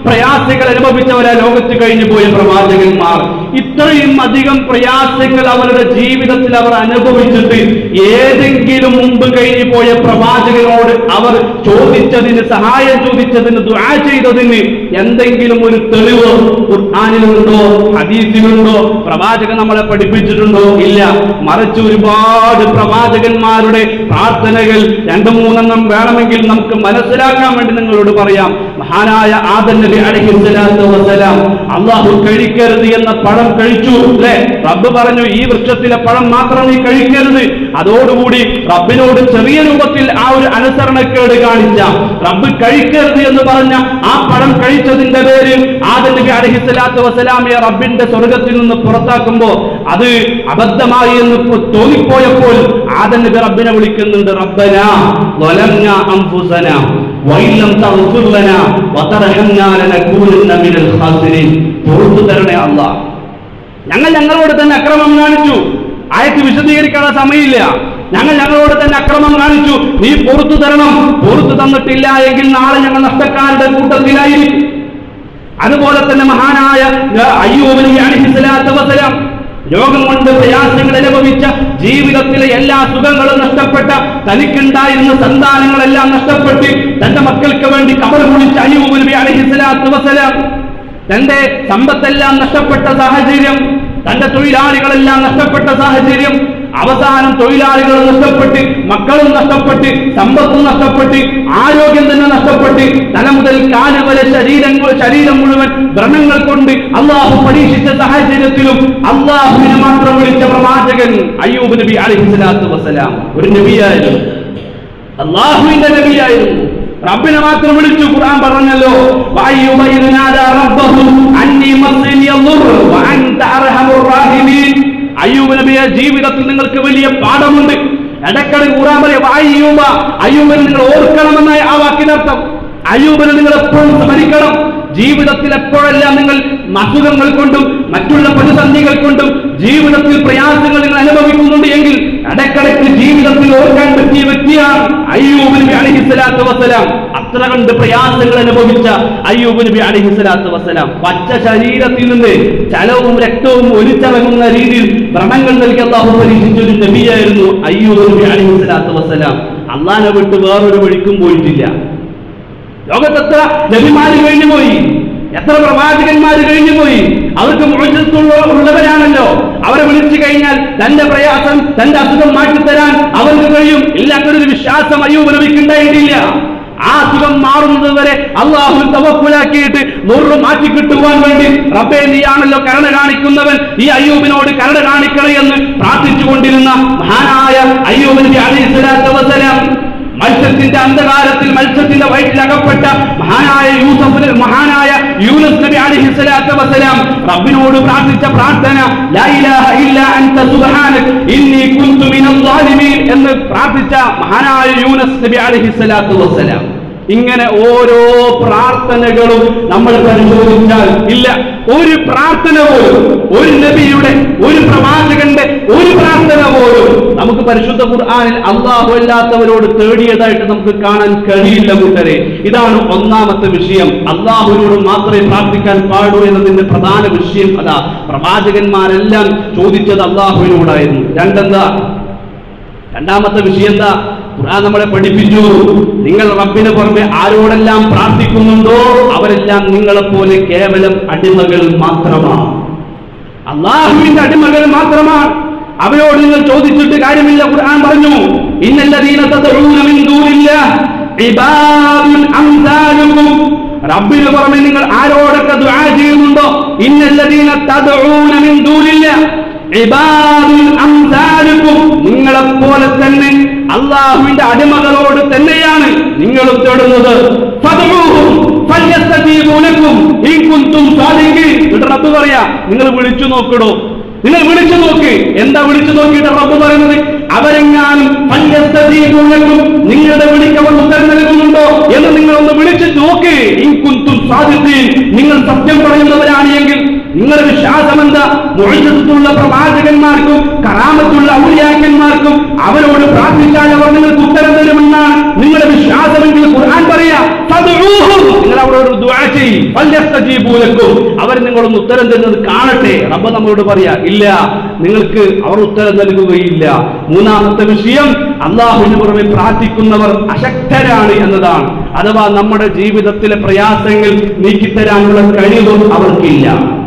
പ്രയാസങ്ങൾ അനുഭവിച്ചവരാ ലോകത്ത് കഴിഞ്ഞു പോയ പ്രവാചകന്മാർ ഇത്രയും അധികം പ്രയാസങ്ങൾ അവരുടെ ജീവിതത്തിൽ അവർ അനുഭവിച്ചിട്ട് ഏതെങ്കിലും മുമ്പ് കഴിഞ്ഞു പോയ പ്രവാചകനോട് അവർ ചോദിച്ചതിന് സഹായം ചോദിച്ചതിന് ദുആ ചെയ്തതിന് എന്തെങ്കിലും ഒരു തെളിവ് ഖുർആനിലുണ്ടോ ഹദീസിലുണ്ടോ പ്രവാചകൻ നമ്മളെ പഠിപ്പിച്ചിട്ടുണ്ടോ ഇല്ല മറിച്ച് ഒരുപാട് പ്രവാചകന്മാരുടെ പ്രാർത്ഥനകൾ രണ്ടു മൂന്നെണ്ണം വേണമെങ്കിൽ നമുക്ക് മനസ്സിലാക്കാൻ വേണ്ടി നിങ്ങളോട് പറയാം മഹാനായ ആദൻ നബി അലഹിസ്സലാത്തു വസ്സലാം അള്ളാഹു കഴിക്കരുത് എന്ന പഴം കഴിച്ചു അല്ലെ റബ്ബ് പറഞ്ഞു ഈ വൃക്ഷത്തിലെ പഴം മാത്രം നീ കഴിക്കരുത് അതോടുകൂടി റബ്ബിനോട് ചെറിയ രൂപത്തിൽ ആ ഒരു അനുസരണക്കേട് കാണിച്ച റബ്ബ് കഴിക്കരുത് എന്ന് പറഞ്ഞ ആ പഴം കഴിച്ചതിന്റെ പേരിൽ ആദൻ നബി അലഹിസ്സലാത്തു വസ്സലാമിയെ റബ്ബിന്റെ സ്വർഗത്തിൽ നിന്ന് പുറത്താക്കുമ്പോ അത് അബദ്ധമായി എന്ന് പോ- തോന്നിപ്പോയപ്പോൾ ആദൻ നബി റബ്ബിനെ വിളിക്കുന്നുണ്ട് റബ്ബന വലംന അൻഫുസന വഇൻ ലം തഗ്ഫിർ ലനാ വതർഹംനാ ലനകൂനന്ന മിനൽ ഖാസിരീൻ പുറത്തു തരണേ അല്ലാഹ് ഞങ്ങൾ ഞങ്ങളോട് തന്നെ അക്രമം കാണിച്ചു ആയത്ത് വിശദീകരിക്കാനുള്ള സമയമില്ല ഞങ്ങൾ ഞങ്ങളോട് തന്നെ അക്രമം കാണിച്ചു നീ പുറത്തു തരണം പുറത്തു തന്നിട്ടില്ല എങ്കിൽ നാളെ ഞങ്ങൾ നഷ്ടക്കാരുടെ കൂട്ടത്തിലായിരിക്കും അതുപോലെ തന്നെ മഹാനായ അയ്യൂബിന് അലിഹിസ്ലാത്ത വസലാം രോഗം കൊണ്ട് പ്രയാസങ്ങൾ അനുഭവിച്ച ജീവിതത്തിലെ എല്ലാ സുഖങ്ങളും നഷ്ടപ്പെട്ട തനിക്കുണ്ടായിരുന്ന സന്താനങ്ങളെല്ലാം നഷ്ടപ്പെട്ട് തന്റെ മക്കൾക്ക് വേണ്ടി കബർ കുളിച്ച അയ്യൂബ് നബി അലഹിസ്ലാത്ത് വസലാം തന്റെ സമ്പത്തെല്ലാം നഷ്ടപ്പെട്ട സാഹചര്യം തന്റെ തൊഴിലാളികളെല്ലാം നഷ്ടപ്പെട്ട സാഹചര്യം അവസാനം തൊഴിലാളികൾ നഷ്ടപ്പെട്ട് മക്കളും നഷ്ടപ്പെട്ട് സമ്പത്തും നഷ്ടപ്പെട്ട് ആരോഗ്യം തന്നെ നഷ്ടപ്പെട്ട് തല മുതൽ കാല് വരെ ശരീരം ശരീരം മുഴുവൻ വ്രണങ്ങൾ കൊണ്ട് അള്ളാഹു പരീക്ഷിച്ച സാഹചര്യത്തിലും അള്ളാഹുവിനെ മാത്രം വിളിച്ച പ്രവാചകൻ അയ്യൂബ് നബി അലിഹിസ്ലാത്തു വസ്സലാം ഒരു നബിയായിരുന്നു അള്ളാഹുവിന്റെ നബിയായിരുന്നു റബ്ബിനെ മാത്രം വിളിച്ചു ഖുർആൻ പറഞ്ഞല്ലോ വഅയ്യൂബ ഇദ് നാദാ റബ്ബഹു അന്നി മസ്സനി യദുർ വഅൻത അർഹമുർ റാഹിമീൻ അയ്യൂബ് നബിയെ ജീവിതത്തിൽ നിങ്ങൾക്ക് വലിയ പാഠമുണ്ട് ഇടയ്ക്കിടെ ഖുർആൻ പറയും അയ്യൂബ അയ്യൂബിനെ നിങ്ങൾ ഓർക്കണമെന്ന ആ വാക്കിനർത്ഥം അയ്യൂബിനെ നിങ്ങൾ എപ്പോഴും സ്മരിക്കണം ജീവിതത്തിൽ എപ്പോഴെല്ലാം നിങ്ങൾ അസുഖങ്ങൾ കൊണ്ടും മറ്റുള്ള പ്രതിസന്ധികൾ കൊണ്ടും ജീവിതത്തിൽ പ്രയാസങ്ങൾ നിങ്ങൾ അനുഭവിക്കുന്നുണ്ട് എങ്കിൽ ഇടയ്ക്കിടയ്ക്ക് ജീവിതത്തിൽ ഓർക്കാൻ പറ്റിയ വ്യക്തിയാണ് അയ്യൂബ് നബി അലഹിസ്സലാത്തു വസ്സലാം അത്ര കണ്ട് പ്രയാസങ്ങൾ അനുഭവിച്ച അയ്യൂബ് നബി അലഹിസ്സലാത്തു വസ്സലാം പച്ച ശരീരത്തിൽ നിന്ന് ചലവും രക്തവും ഒലിച്ചിറങ്ങുന്ന രീതിയിൽ വ്രണങ്ങൾ നൽകി അള്ളാഹു പരീക്ഷിച്ച ഒരു നബിയായിരുന്നു അയ്യൂബ് നബി അലഹിസ്സലാത്തു വസ്സലാം അള്ളാനെ വിട്ട് വേറൊരു വഴിക്കും പോയിട്ടില്ല ലോകത്തെത്ര നബിമാര് കഴിഞ്ഞു പോയി എത്ര പ്രവാചകന്മാര് കഴിഞ്ഞു പോയി അവർക്ക് മോചനത്തുള്ള ഉള്ളവരാണല്ലോ അവരെ വിളിച്ചു കഴിഞ്ഞാൽ തന്റെ പ്രയാസം തന്റെ അസുഖം മാറ്റിത്തരാൻ അവർക്ക് കഴിയും ഇല്ലാത്തൊരു വിശ്വാസം അയ്യൂബ് നബിക്ക് ഉണ്ടായിട്ടില്ല ആ അസുഖം മാറുന്നത് വരെ അള്ളാഹു തവക്കുലാക്കിയിട്ട് നൂറ് മാറ്റി കിട്ടുവാൻ വേണ്ടി റബ്ബേ നീയാണല്ലോ കരുണ കാണിക്കുന്നവൻ ഈ അയ്യൂബിനോട് കരുണ കാണിക്കണേ എന്ന് പ്രാർത്ഥിച്ചുകൊണ്ടിരുന്ന മഹാനായ അയ്യൂബ് നബി അലൈഹി സ്വലാത്തു വസ്സലാം മത്സ്യത്തിന്റെ അന്ധകാരത്തിൽ മത്സ്യത്തിന്റെ വയറ്റിൽ അകപ്പെട്ട മഹാനായ യൂസഫിന് മഹാനായ യൂനസ് നബി അലൈഹി സ്വലാത്തു വസ്സലാം റബ്ബിനോട് പ്രാർത്ഥിച്ച പ്രാർത്ഥന ലാ ഇലാഹ ഇല്ലാ അൻത സുബ്ഹാനക ഇന്നി കുൻതു മിനൽ ളാലിമീൻ എന്ന് പ്രാർത്ഥിച്ച മഹാനായ യൂനസ് നബി അലൈഹി സ്വലാത്തു വസ്സലാം ഇങ്ങനെ ഓരോ പ്രാർത്ഥനകളും നമ്മൾ പരിശോധിച്ചാൽ ഇല്ല ഒരു പ്രാർത്ഥന പോലും ഒരു നബിയുടെ ഒരു പ്രവാചകന്റെ ഒരു പ്രാർത്ഥന പോലും നമുക്ക് പരിശുദ്ധ ഖുർആനിൽ അള്ളാഹു അല്ലാത്തവരോട് തേടിയതായിട്ട് നമുക്ക് കാണാൻ കഴിയില്ല കൂട്ടരെ ഇതാണ് ഒന്നാമത്തെ വിഷയം അള്ളാഹുവിനോട് മാത്രമേ പ്രാർത്ഥിക്കാൻ പാടൂ എന്നതിന്റെ പ്രധാന വിഷയം അതാ പ്രവാചകന്മാരെല്ലാം ചോദിച്ചത് അള്ളാഹുവിനോടായിരുന്നു രണ്ടെന്താ രണ്ടാമത്തെ വിഷയം എന്താ ഖുർആൻ നമ്മളെ പഠിപ്പിച്ചു നിങ്ങൾ റബ്ബിന് പുറമെ ആരോടെല്ലാം പ്രാർത്ഥിക്കുന്നുണ്ടോ അവരെല്ലാം നിങ്ങളെപ്പോലെ കേവലം അടിമകൾ മാത്രമാണ് അള്ളാഹുവിന്റെ അടിമകൾ മാത്രമാണ് അവരോട് നിങ്ങൾ ചോദിച്ചിട്ട് കാര്യമില്ല ഖുർആൻ പറഞ്ഞു ഇന്നല്ലദീന തദഊന മിൻ ദൂനില്ലാഹ് ഇബാദുൻ അംസാലുക്കും റബ്ബിന് പുറമെ നിങ്ങൾ ആരോടൊക്കെ ദുആ ചെയ്യുന്നുണ്ടോ ഇന്നല്ലദീന തദഊന മിൻ ദൂനില്ലാഹ് ഇബാദുൻ അംസാലുക്കും നിങ്ങളെപ്പോലെ തന്നെ അള്ളാഹുവിന്റെ അടിമകളോട് തന്നെയാണ് നിങ്ങളും തേടുന്നത് ഫദ്ഉഹും ഫല്യസ്തജീബൂ ലക്കും ഇൻ കുൻതും സാദിഖീൻ എന്നിട്ട് റബ്ബ് പറയാ നിങ്ങൾ വിളിച്ചു നോക്കടോ നിങ്ങൾ വിളിച്ചു നോക്ക് എന്താ വിളിച്ചു നോക്കിയിട്ട് റബ്ബ് പറയുന്നത് അവരെങ്ങാനും ഫല്യസ്തജീബൂ ലക്കും നിങ്ങളുടെ വിളിക്ക് അവർ ഉത്തരം നൽകുന്നുണ്ടോ എന്ന് നിങ്ങൾ ഒന്ന് വിളിച്ചു നോക്ക് ഇൻ കുൻതും സാദിഖീൻ നിങ്ങൾ സത്യം പറയുന്നവരാണ് എങ്കിൽ നിങ്ങളുടെ വിശ്വാസം എന്താ മുഴുവത്തുള്ള പ്രവാചകന്മാർക്കും കറാമത്തുള്ള ഔലിയാക്കന്മാർക്കും അവരോട് പ്രാർത്ഥിച്ചാൽ അവർ നിങ്ങൾക്ക് ഉത്തരം തരുമെന്നാണ് നിങ്ങളുടെ വിശ്വാസമെങ്കിൽ ഖുർആൻ പറയാ ഫദ്ഉഹും. നിങ്ങൾ അവരോട് ദുആ ചെയ്യും ഫല്യസ്തജീബൂ ലക്കും അവർ നിങ്ങളൊന്ന് ഉത്തരം തരുന്നത് കാണട്ടെ റബ്ബ് നമ്മളോട് പറയാ ഇല്ല നിങ്ങൾക്ക് അവർ ഉത്തരം നൽകുകയില്ല മൂന്നാമത്തെ വിഷയം അള്ളാഹുവിന് പുറമെ പ്രാർത്ഥിക്കുന്നവർ അശക്തരാണ് എന്നതാണ് അഥവാ നമ്മുടെ ജീവിതത്തിലെ പ്രയാസങ്ങൾ നീക്കിത്തരാനുള്ള കഴിവും അവർക്കില്ല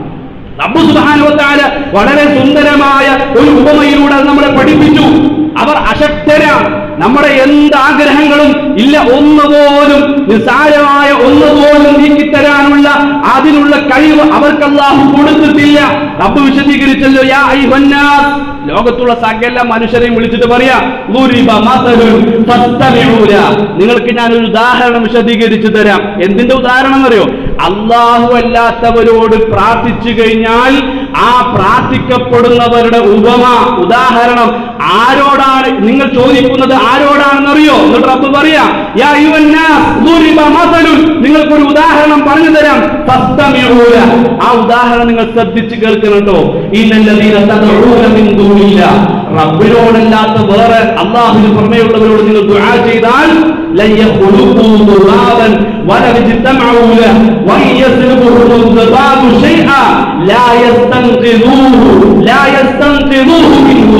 റബ്ബു സുബ്ഹാനഹു വ തആല വളരെ സുന്ദരമായ ഒരു ഉപമയിലൂടെ അത് നമ്മളെ പഠിപ്പിച്ചു അവർ അശക്തരാണ് നമ്മുടെ എന്ത് ആഗ്രഹങ്ങളും ഇല്ല ഒന്നുപോലും നിസ്സാരമായ ഒന്നുപോലും നീക്കിത്തരാനുള്ള അതിനുള്ള കഴിവ് അവർക്ക് അല്ലാഹു കൊടുത്തിട്ടില്ല റബ്ബ് വിശദീകരിച്ചല്ലോ യാ അയ്യുഹന്നാസ് ലോകത്തുള്ള സകല മനുഷ്യരെയും വിളിച്ചിട്ട് പറയാ "ളുരിബ മസലുൻ ഫസ്തമിഊല." നിങ്ങൾക്ക് ഞാൻ ഒരു ഉദാഹരണം വിശദീകരിച്ചു തരാം എന്തിന്റെ ഉദാഹരണം അറിയോ അള്ളാഹു അല്ലാത്തവരോട് പ്രാർത്ഥിച്ചു കഴിഞ്ഞാൽ ആ പ്രാർത്ഥിക്കപ്പെടുന്നവരുടെ ഉപമ ഉദാഹരണം ആരോടാണ് നിങ്ങൾ ചോദിക്കുന്നത് ആരോടാണെന്നറിയോ എന്നിട്ട് റബ്ബ് പറയാ "യാ അയ്യുഹന്നാസ്, ളുരിബ മസലുൻ." നിങ്ങൾക്കൊരു ഉദാഹരണം പറഞ്ഞു തരാം ഫസ്തമിഊല. ആ ഉദാഹരണം നിങ്ങൾ ശ്രദ്ധിച്ച് കേൾക്കുന്നുണ്ടോ ഇന്നല്ലദീന തദഊന മിൻ ദൂനില്ല റബ്ബിനോടല്ലാത്ത വേറെ അള്ളാഹുവിന് പുറമെയുള്ളവരോട് നിങ്ങൾ ദുആ ചെയ്താൽ ലൻ യഖ്ലുഖൂ ദുബാബൻ വലൗ ഇജ്തമഊ ലഹു വഇൻ യസ്ലുബുഹും ദുബാബു ശൈഅ ലാ യസ്തൻഖിദൂഹു ലാ യസ്തൻഖിദൂഹു മിൻഹു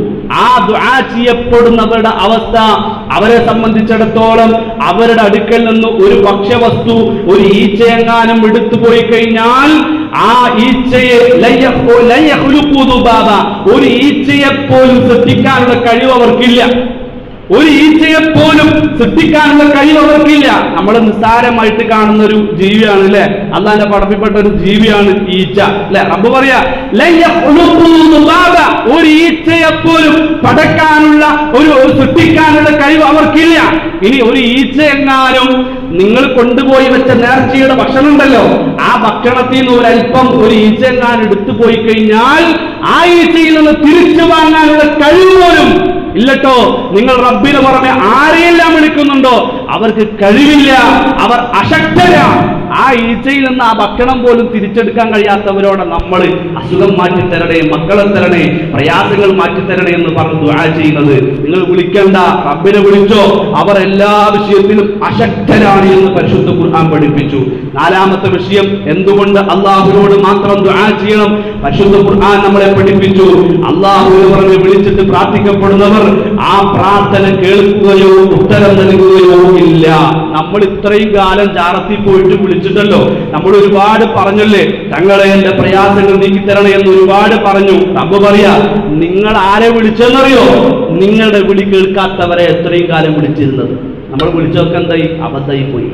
ആ ദുആ ചെയ്യപ്പെടുന്നവരുടെ അവസ്ഥ അവരെ സംബന്ധിച്ചിടത്തോളം അവരുടെ അടുക്കൽ നിന്ന് ഒരു ഭക്ഷ്യവസ്തു ഒരു ഈച്ചയെങ്ങാനും എടുത്തു പോയി കഴിഞ്ഞാൽ ആ ഈച്ചയെ ലയ്യ- ലയ്യഖ്ലുഖൂ ദുബാബ. ഒരു ഈച്ചയെ പോലും സൃഷ്ടിക്കാനുള്ള കഴിവ് അവർക്കില്ല ഒരു ഈച്ചയെ പോലും സൃഷ്ടിക്കാനുള്ള കഴിവ് അവർക്കില്ല നമ്മൾ നിസ്സാരമായിട്ട് കാണുന്ന ഒരു ജീവിയാണ് അല്ലെ അള്ളാന്റെ പടപ്പിൽപ്പെട്ട ഒരു ജീവിയാണ് ഈച്ച അല്ലെ റബ്ബ് പറയാ "ലയ്യഖ്ലുഖൂ ദുബാബ." ഒരു ഈച്ചയെ പോലും പടക്കാനുള്ള ഒരു ഒരു സൃഷ്ടിക്കാനുള്ള കഴിവ് അവർക്കില്ല ഇനി ഒരു ഈച്ച എങ്ങാനും നിങ്ങൾ കൊണ്ടുപോയി വെച്ച നേർച്ചയുടെ ഭക്ഷണം ഉണ്ടല്ലോ ആ ഭക്ഷണത്തിൽ നിന്ന് ഒരല്പം ഒരു ഈച്ച എങ്ങാനും എടുത്തു പോയി കഴിഞ്ഞാൽ ആ ഈച്ചയിൽ നിന്ന് തിരിച്ചു വാങ്ങാനുള്ള കഴിവ് പോലും ഇല്ലട്ടോ നിങ്ങൾ റബ്ബിന് പുറമെ ആരെയെല്ലാം വിളിക്കുന്നുണ്ടോ അവർക്ക് കഴിവില്ല അവർ അശക്തരാണ് ആ ഈച്ചയിൽ നിന്ന് ആ ഭക്ഷണം പോലും തിരിച്ചെടുക്കാൻ കഴിയാത്തവരോട് നമ്മൾ അസുഖം മാറ്റിത്തരണേ മക്കളെ തരണേ പ്രയാസങ്ങൾ മാറ്റിത്തരണേ എന്ന് പറഞ്ഞ് ദുആ ചെയ്യുന്നത് നിങ്ങൾ വിളിക്കണ്ട റബ്ബിനെ വിളിച്ചോ അവർ എല്ലാ വിഷയത്തിലും അശക്തരാണ് എന്ന് പരിശുദ്ധ ഖുർആൻ പഠിപ്പിച്ചു നാലാമത്തെ വിഷയം എന്തുകൊണ്ട് അള്ളാഹുവിനോട് മാത്രം ദുആ ചെയ്യണം പരിശുദ്ധ ഖുർആൻ നമ്മളെ പഠിപ്പിച്ചു അള്ളാഹുവിനെ പറഞ്ഞ് വിളിച്ചിട്ട് പ്രാർത്ഥിക്കപ്പെടുന്നവർ ആ പ്രാർത്ഥന കേൾക്കുകയോ ഉത്തരം നൽകുകയോ ഇല്ല നമ്മൾ ഇത്രയും കാലം ജാറത്തിൽ പോയിട്ട് വിളിച്ചിട്ടല്ലോ നമ്മൾ ഒരുപാട് പറഞ്ഞല്ലേ തങ്ങളെ എന്റെ പ്രയാസങ്ങൾ നീക്കിത്തരണേ എന്ന് ഒരുപാട് പറഞ്ഞു റബ്ബ് പറയാ നിങ്ങൾ ആരെ വിളിച്ചെന്നറിയോ നിങ്ങളുടെ വിളി കേൾക്കാത്തവരെ എത്രയും കാലം വിളിച്ചിരുന്നത് നമ്മൾ വിളിച്ചൊക്കെ എന്തായി അബദ്ധമായി പോയി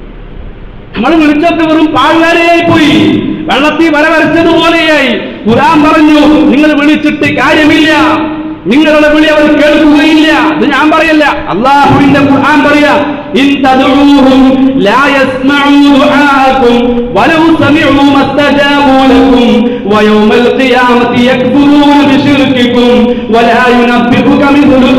നമ്മൾ വിളിച്ചൊക്കെ വെറും പാഴ്വാരയായി പോയി വെള്ളത്തിൽ വര വരച്ചതുപോലെയായി ഖുരാൻ പറഞ്ഞു നിങ്ങൾ വിളിച്ചിട്ട് കാര്യമില്ല നിങ്ങളുടെ വിളി അവർ കേൾക്കുകയില്ല ഇത് ഞാൻ പറയല്ല അള്ളാഹുവിന്റെ ഖുർആൻ പറയാ ഇൻ തദ്ഉഹും ലാ യസ്മഉ ദുആഅക്കും വലൗ സമിഉ മസ്തജാബു ലക്കും വയൗമൽ ഖിയാമത്തി യക്ഫുറൂന ബിശിർകിക്കും വലാ യുനബ്ബിഉക മിഥ്ലു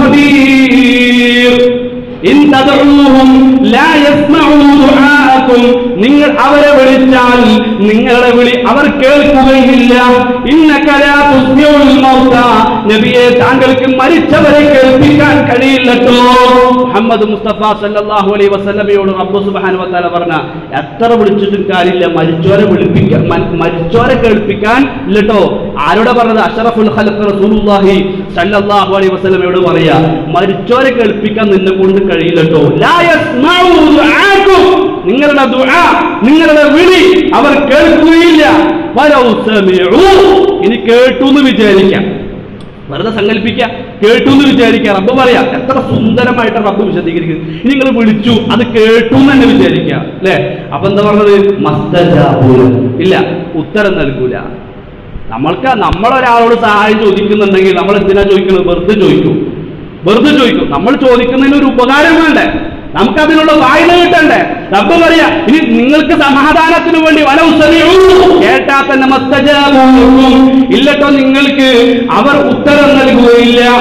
ഖബീർ ഇൻ തദ്ഉഹും ലാ യസ്മഉ ദുആഅക്കും നിങ്ങൾ അവരെ വിളിച്ചാൽ നിങ്ങളുടെ വിളി അവർ കേൾക്കുകയില്ല ഇന്നക ലാ തുസ്മിഉൽ മൗത നബിയെ താങ്കൾക്ക് മരിച്ചവരെ കേൾപ്പിക്കാൻ കഴിയില്ലട്ടോ മുഹമ്മദ് മുസ്തഫ സല്ലല്ലാഹു അലൈഹി വസല്ലമയോട് റബ്ബ് സുബ്ഹാനഹു വ തആല പറഞ്ഞ എത്ര വിളിച്ചിട്ടും കാര്യമില്ല മരിച്ചോരെ വിളിപ്പിക്കാൻ മ- മരിച്ചോരെ കേൾപ്പിക്കാൻ ഇല്ലട്ടോ ആരോടെ പറഞ്ഞത് അഷറഫുൽ ഖൽഖ് റസൂലുള്ളാഹി സല്ലല്ലാഹു അലൈഹി വസല്ലമയോട് പറയാ മരിച്ചോരെ കേൾപ്പിക്കാൻ നിന്നെ കൊണ്ട് കഴിയില്ലട്ടോ ലാ യസ്മഉ ദുആക്കും നിങ്ങളുടെ ദുആ നിങ്ങളുടെ വിളി അവർ കേൾക്കുകയില്ല വലൗ സമിഉ ഇനി കേട്ടു എന്ന് വിചാരിക്കാം വെറുതെ സങ്കല്പിക്കുക കേട്ടു എന്ന് വിചാരിക്കുക റബ്ബ് പറയാ എത്ര സുന്ദരമായിട്ട് റബ്ബ് വിശദീകരിക്കുന്നു ഇനി നിങ്ങൾ വിളിച്ചു അത് കേട്ടു എന്ന് തന്നെ വിചാരിക്കുക അല്ലെ അപ്പൊ എന്താ പറഞ്ഞത് മസ്തജാബൂല ഇല്ല ഉത്തരം നൽകൂല നമ്മൾക്ക് നമ്മളൊരാളോട് സഹായം ചോദിക്കുന്നുണ്ടെങ്കിൽ നമ്മൾ എന്തിനാ ചോദിക്കുന്നത് വെറുതെ ചോദിക്കും വെറുതെ ചോദിക്കും നമ്മൾ ചോദിക്കുന്നതിന് ഒരു ഉപകാരം വേണ്ടേ നമുക്കതിനുള്ള വായന കിട്ടണ്ടേ റബ്ബ് പറയാ ഇനി നിങ്ങൾക്ക് സമാധാനത്തിന് വേണ്ടി വല കേട്ടാ തന്നെ മസ്തജാബൂലക്കും ഇല്ലട്ടോ നിങ്ങൾക്ക് അവർ ഉത്തരം നൽകുകയില്ല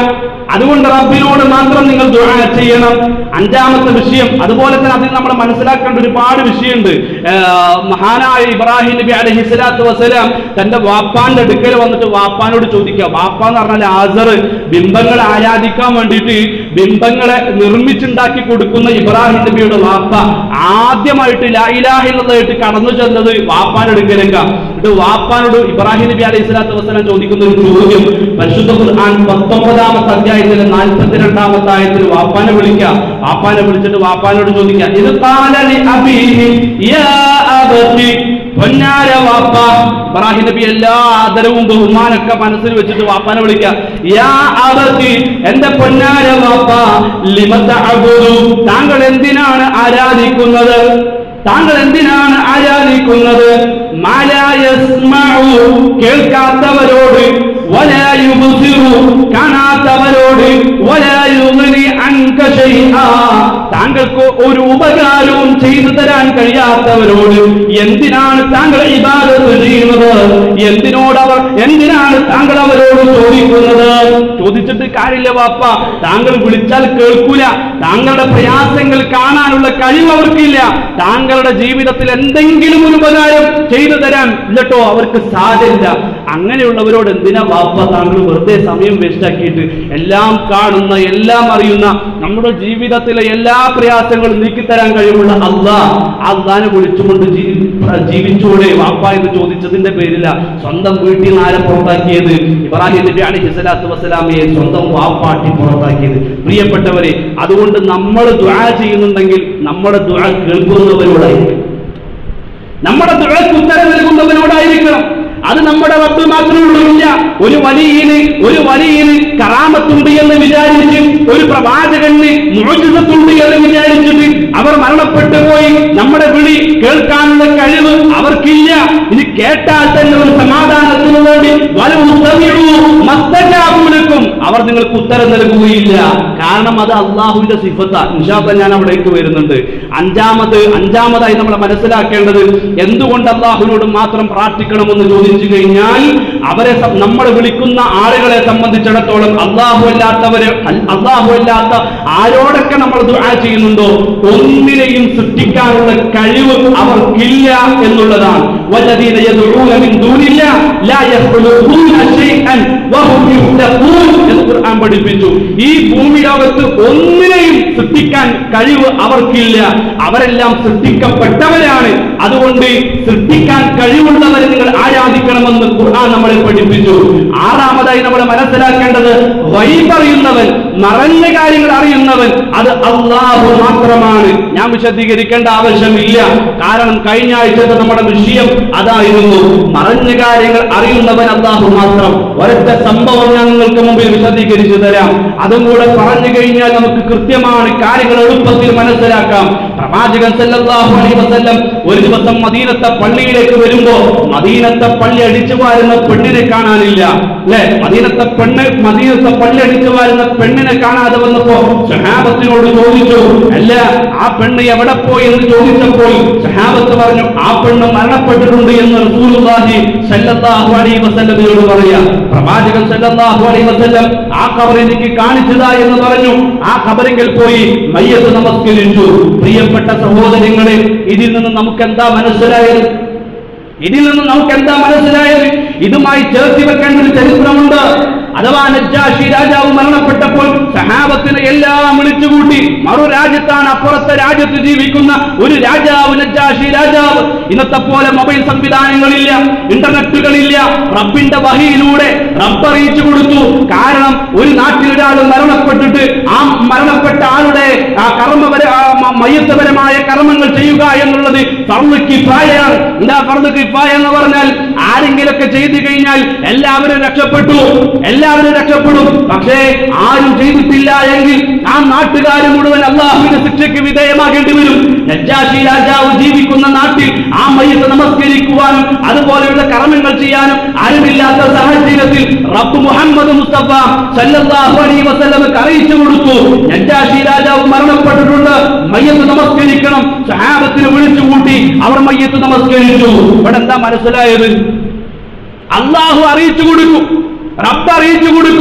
അതുകൊണ്ട് റബ്ബിനോട് മാത്രം നിങ്ങൾ ദുആ ചെയ്യണം അഞ്ചാമത്തെ വിഷയം അതുപോലെ തന്നെ അതിൽ നമ്മൾ മനസ്സിലാക്കേണ്ട ഒരുപാട് വിഷയമുണ്ട് ഏർ മഹാനായ ഇബ്രാഹിം നബി അലൈഹി സ്വലാത്തു വസ്സലാം തന്റെ വാപ്പാന്റെ അടുക്കൽ വന്നിട്ട് വാപ്പാനോട് ചോദിക്കുക വാപ്പ എന്ന് പറഞ്ഞാൽ ആസർ ബിംബങ്ങളെ ആരാധിക്കാൻ വേണ്ടിയിട്ട് ബിംബങ്ങളെ നിർമ്മിച്ചുണ്ടാക്കി കൊടുക്കുന്ന ഇബ്രാഹിം നബിയുടെ വാപ്പ ആദ്യമായിട്ട് ലായിലാഹിള്ളതായിട്ട് കടന്നു ചെന്നത് വാപ്പാന്റെ അടുക്കലേക്ക എന്നിട്ട് വാപ്പാനോട് ഇബ്രാഹിം നബി അലൈഹി സ്വലാത്തു വസ്സലാം ചോദിക്കുന്ന ഒരു ചോദ്യം പരിശുദ്ധ ഖുർആൻ പത്തൊമ്പതാമത്തെ അധ്യായത്തിലെ നാൽപ്പത്തിരണ്ടാമത്തെ ആയത്തിൽ വാപ്പാനെ വിളിക്കുക വാപ്പാനെ വിളിച്ചിട്ട് വാപ്പാനോട് ചോദിക്കുക ഇത് കാലലി അബീഹി യാ അബതി പൊന്നാര വാപ്പ ഇബ്രാഹിം നബി എല്ലാ ആദരവും ബഹുമാനൊക്കെ മനസ്സിൽ വെച്ചിട്ട് വാപ്പാനെ വിളിക്കുക യാ അബതി എന്റെ പൊന്നാര വാപ്പ ലിമത താങ്കൾ എന്തിനാണ് ആരാധിക്കുന്നത് താങ്കൾ എന്തിനാണ് ആരാധിക്കുന്നത് മാലായസ്മഉ കേൾക്കാത്തവരോട് വലാ യുബ്സിറു കാണാത്തവരോട് വലാ യുഗ്നി അൻക ശൈആ താങ്കൾക്ക് ഒരു ഉപകാരവും ചെയ്തു തരാൻ കഴിയാത്തവരോട് എന്തിനാണ് താങ്കൾ ഇബാദത്ത് ചെയ്യുന്നത് എന്തിനോട് അവർ എന്തിനാണ് താങ്കൾ അവരോട് ചോദിക്കുന്നത് ചോദിച്ചിട്ട് കാര്യമില്ല വാപ്പ താങ്കൾ വിളിച്ചാൽ കേൾക്കൂല താങ്കളുടെ പ്രയാസങ്ങൾ കാണാനുള്ള കഴിവ് അവർക്കില്ല താങ്കളുടെ ജീവിതത്തിൽ എന്തെങ്കിലും ഒരു ഉപകാരം ചെയ്തു തരാൻ എന്നിട്ടോ അവർക്ക് സാധ്യത അങ്ങനെയുള്ളവരോട് എന്തിനാ വാപ്പ താങ്കൾ വെറുതെ സമയം വേസ്റ്റാക്കിയിട്ട് എല്ലാം കാണുന്ന എല്ലാം അറിയുന്ന നമ്മുടെ ജീവിതത്തിലെ എല്ലാ പ്രയാസങ്ങളും നീക്കിത്തരാൻ കഴിവുള്ള അള്ളാ അള്ളാനെ വിളിച്ചുകൊണ്ട് ജീ- ജീവിച്ചൂടെ വാപ്പ എന്ന് ചോദിച്ചതിന്റെ പേരില സ്വന്തം വീട്ടിൽ നിന്ന് ആരെ പുറത്താക്കിയത് ഇബ്രാഹിം നബി അലൈഹി സ്വലാത്തു വസ്സലാമയെ സ്വന്തം വാപ്പാട്ടി പുറത്താക്കിയത് പ്രിയപ്പെട്ടവരെ അതുകൊണ്ട് നമ്മൾ ദുആ ചെയ്യുന്നുണ്ടെങ്കിൽ നമ്മുടെ ദുആ കേൾക്കുന്നവരോടായിരിക്കും നമ്മുടെ ദുഴക്ക് ഉത്തരം നൽകുന്നവനോടായിരിക്കണം അത് നമ്മുടെ റബ്ബ് മാത്രമേ ഉള്ളൂ ഇല്ല ഒരു വലിയന് ഒരു വലിയന് കറാമത്തുണ്ട് എന്ന് വിചാരിച്ച് ഒരു പ്രവാചകന് മോചിതത്തുണ്ട് എന്ന് വിചാരിച്ചിട്ട് അവർ മരണപ്പെട്ടു പോയി നമ്മുടെ വിളി കേൾക്കാനുള്ള കഴിവ് അവർക്കില്ല ഇത് കേട്ടാൽ തന്നെ ഒരു സമാധാനത്തിന് വേണ്ടി മസ്തജാബൂലക്കും അവർ നിങ്ങൾക്ക് ഉത്തരം നൽകുകയില്ല കാരണം അത് അള്ളാഹുവിന്റെ സിഫത്ത ഇൻഷാല്ല ഞാൻ അവിടേക്ക് വരുന്നുണ്ട് അഞ്ചാമത് അഞ്ചാമതായി നമ്മൾ മനസ്സിലാക്കേണ്ടത് എന്തുകൊണ്ട് അള്ളാഹുവിനോട് മാത്രം പ്രാർത്ഥിക്കണമെന്ന് ചോദിച്ചു കഴിഞ്ഞാൽ അവരെ സം- നമ്മൾ വിളിക്കുന്ന ആളുകളെ സംബന്ധിച്ചിടത്തോളം അള്ളാഹു അല്ലാത്തവരെ അൽ- അള്ളാഹു അല്ലാത്ത ആരോടൊക്കെ നമ്മൾ ദുആ ചെയ്യുന്നുണ്ടോ ഒന്നിനെയും സൃഷ്ടിക്കാനുള്ള കഴിവ് അവർക്കില്ല എന്നുള്ളതാണ് വല്ലദീന യദ്ഉന മിൻ ദൂനില്ല ലാ യഖ്ലുഖൂന ശൈഅൻ വഹും യുഖ്ലഖൂൻ എന്ന് ഖുർആൻ പഠിപ്പിച്ചു ഈ ഭൂമി ലോകത്ത് ഒന്നിനെയും സൃഷ്ടിക്കാൻ കഴിവ് അവർക്കില്ല അവരെല്ലാം സൃഷ്ടിക്കപ്പെട്ടവരാണ് അതുകൊണ്ട് സൃഷ്ടിക്കാൻ കഴിവുള്ളവരെ നിങ്ങൾ ആരാധിക്കണമെന്ന് ഖുർആൻ നമ്മളെ പഠിപ്പിച്ചു ആറാമതായി നമ്മൾ മനസ്സിലാക്കേണ്ടത് വൈപറിയുന്നവൻ മറഞ്ഞ കാര്യങ്ങൾ അറിയുന്നവൻ അത് അള്ളാഹു മാത്രമാണ് ഞാൻ വിശദീകരിക്കേണ്ട ആവശ്യമില്ല കാരണം കഴിഞ്ഞ ആഴ്ചത്തെ നമ്മുടെ വിഷയം അതായിരുന്നു മറഞ്ഞ കാര്യങ്ങൾ അറിയുന്നവൻ അള്ളാഹു മാത്രം ഒരൊറ്റ സംഭവം ഞാൻ നിങ്ങൾക്ക് മുമ്പിൽ വിശദീകരിച്ചു തരാം അതും കൂടെ പറഞ്ഞു കഴിഞ്ഞാൽ നമുക്ക് കൃത്യമാണ് കാര്യങ്ങൾ എളുപ്പത്തിൽ മനസ്സിലാക്കാം പ്രവാചകൻ സല്ലല്ലാഹു അലൈഹി വസല്ലം ഒരു ദിവസം മദീനത്തെ പള്ളിയിലേക്ക് വരുമ്പോ മദീനത്തെ പള്ളി അടിച്ചു വാരുന്ന പെണ്ണിനെ കാണാനില്ല അല്ലെ മദീനത്തെ പെണ്ണ് മദീനത്തെ പള്ളി അടിച്ചു വാരുന്ന പെണ്ണിനെ കാണാതെ വന്നപ്പോ സഹാബത്തിനോട് ചോദിച്ചു അല്ല ആ പെണ്ണ് എവിടെ പോയി എന്ന് ചോദിച്ചപ്പോൾ സഹാബത്ത് പറഞ്ഞു ആ പെണ്ണ് മരണപ്പെട്ടിട്ടുണ്ട് എന്ന് റസൂലുള്ളാഹി സല്ലല്ലാഹു അലൈഹി വസല്ലമയോട് പറയാ പ്രവാചകൻ സല്ലല്ലാഹു അലൈഹി വസല്ലം ആ ഖബർ എനിക്ക് കാണിച്ചതാ എന്ന് പറഞ്ഞു ആ ഖബറിങ്കിൽ പോയി മയ്യത്ത് നമസ്കരിച്ചു പ്രിയപ്പെട്ട സഹോദരങ്ങളെ ഇതിൽ നിന്ന് നമുക്ക് എന്താ മനസ്സിലായത് ഇതിൽ നിന്ന് നമുക്ക് എന്താ മനസ്സിലായത് ഇതുമായി ചേർത്തി വെക്കേണ്ട ഒരു ചരിത്രമുണ്ട് അഥവാ നജ്ജാഷി രാജാവ് മരണപ്പെട്ടപ്പോൾ സഹാബത്തിനെ എല്ലാം വിളിച്ചുകൂട്ടി മറു രാജ്യത്താണ് അപ്പുറത്തെ രാജ്യത്ത് ജീവിക്കുന്ന ഒരു രാജാവ് നജ്ജാഷി രാജാവ് ഇന്നത്തെ പോലെ മൊബൈൽ സംവിധാനങ്ങളില്ല ഇന്റർനെറ്റുകളില്ല റബ്ബിന്റെ വഹിയിലൂടെ റബ്ബ് അറിയിച്ചു കൊടുത്തു കാരണം ഒരു നാട്ടിൽ ഒരാൾ മരണപ്പെട്ടിട്ട് ആ മരണപ്പെട്ട ആളുടെ ആ കർമ്മപര ആ മ- മയ്യത്തപരമായ കർമ്മങ്ങൾ ചെയ്യുക എന്നുള്ളത് ഫർദ് കിഫായയാണ് എന്താ ഫർദ് കിഫായ എന്ന് പറഞ്ഞാൽ ആരെങ്കിലൊക്കെ ചെയ്തു കഴിഞ്ഞാൽ എല്ലാവരും രക്ഷപ്പെട്ടു എല്ലാവരും രക്ഷപ്പെടും പക്ഷേ ആരും ചെയ്തിട്ടില്ല എങ്കിൽ ആ നാട്ടുകാർ മുഴുവൻ അള്ളാഹുവിന്റെ ശിക്ഷയ്ക്ക് വിധേയമാകേണ്ടി വരും നജ്ജാഷി രാജാവ് ജീവിക്കുന്ന നാട്ടിൽ ആ മയ്യത്ത് നമസ്കരിക്കുവാനും അതുപോലെയുള്ള കർമ്മങ്ങൾ ചെയ്യാനും ആരുമില്ലാത്ത സാഹചര്യത്തിൽ റബ്ബ് മുഹമ്മദ് മുസ്തഫ സല്ലല്ലാഹു അലൈഹി വസല്ലമക്ക് അറിയിച്ചു കൊടുത്തു നജ്ജാഷി രാജാവ് മരണപ്പെട്ടിട്ടുണ്ട് മയ്യത്ത് നമസ്കരിക്കണം സഹാബത്തിന് വിളിച്ചു കൂട്ടി അവർ മയ്യത്ത് നമസ്കരിച്ചു ഇവിടെ എന്താ മനസ്സിലായത് അള്ളാഹു അറിയിച്ചു കൊടുക്കും റബ്ബ് അറിയിച്ചു കൊടുക്കും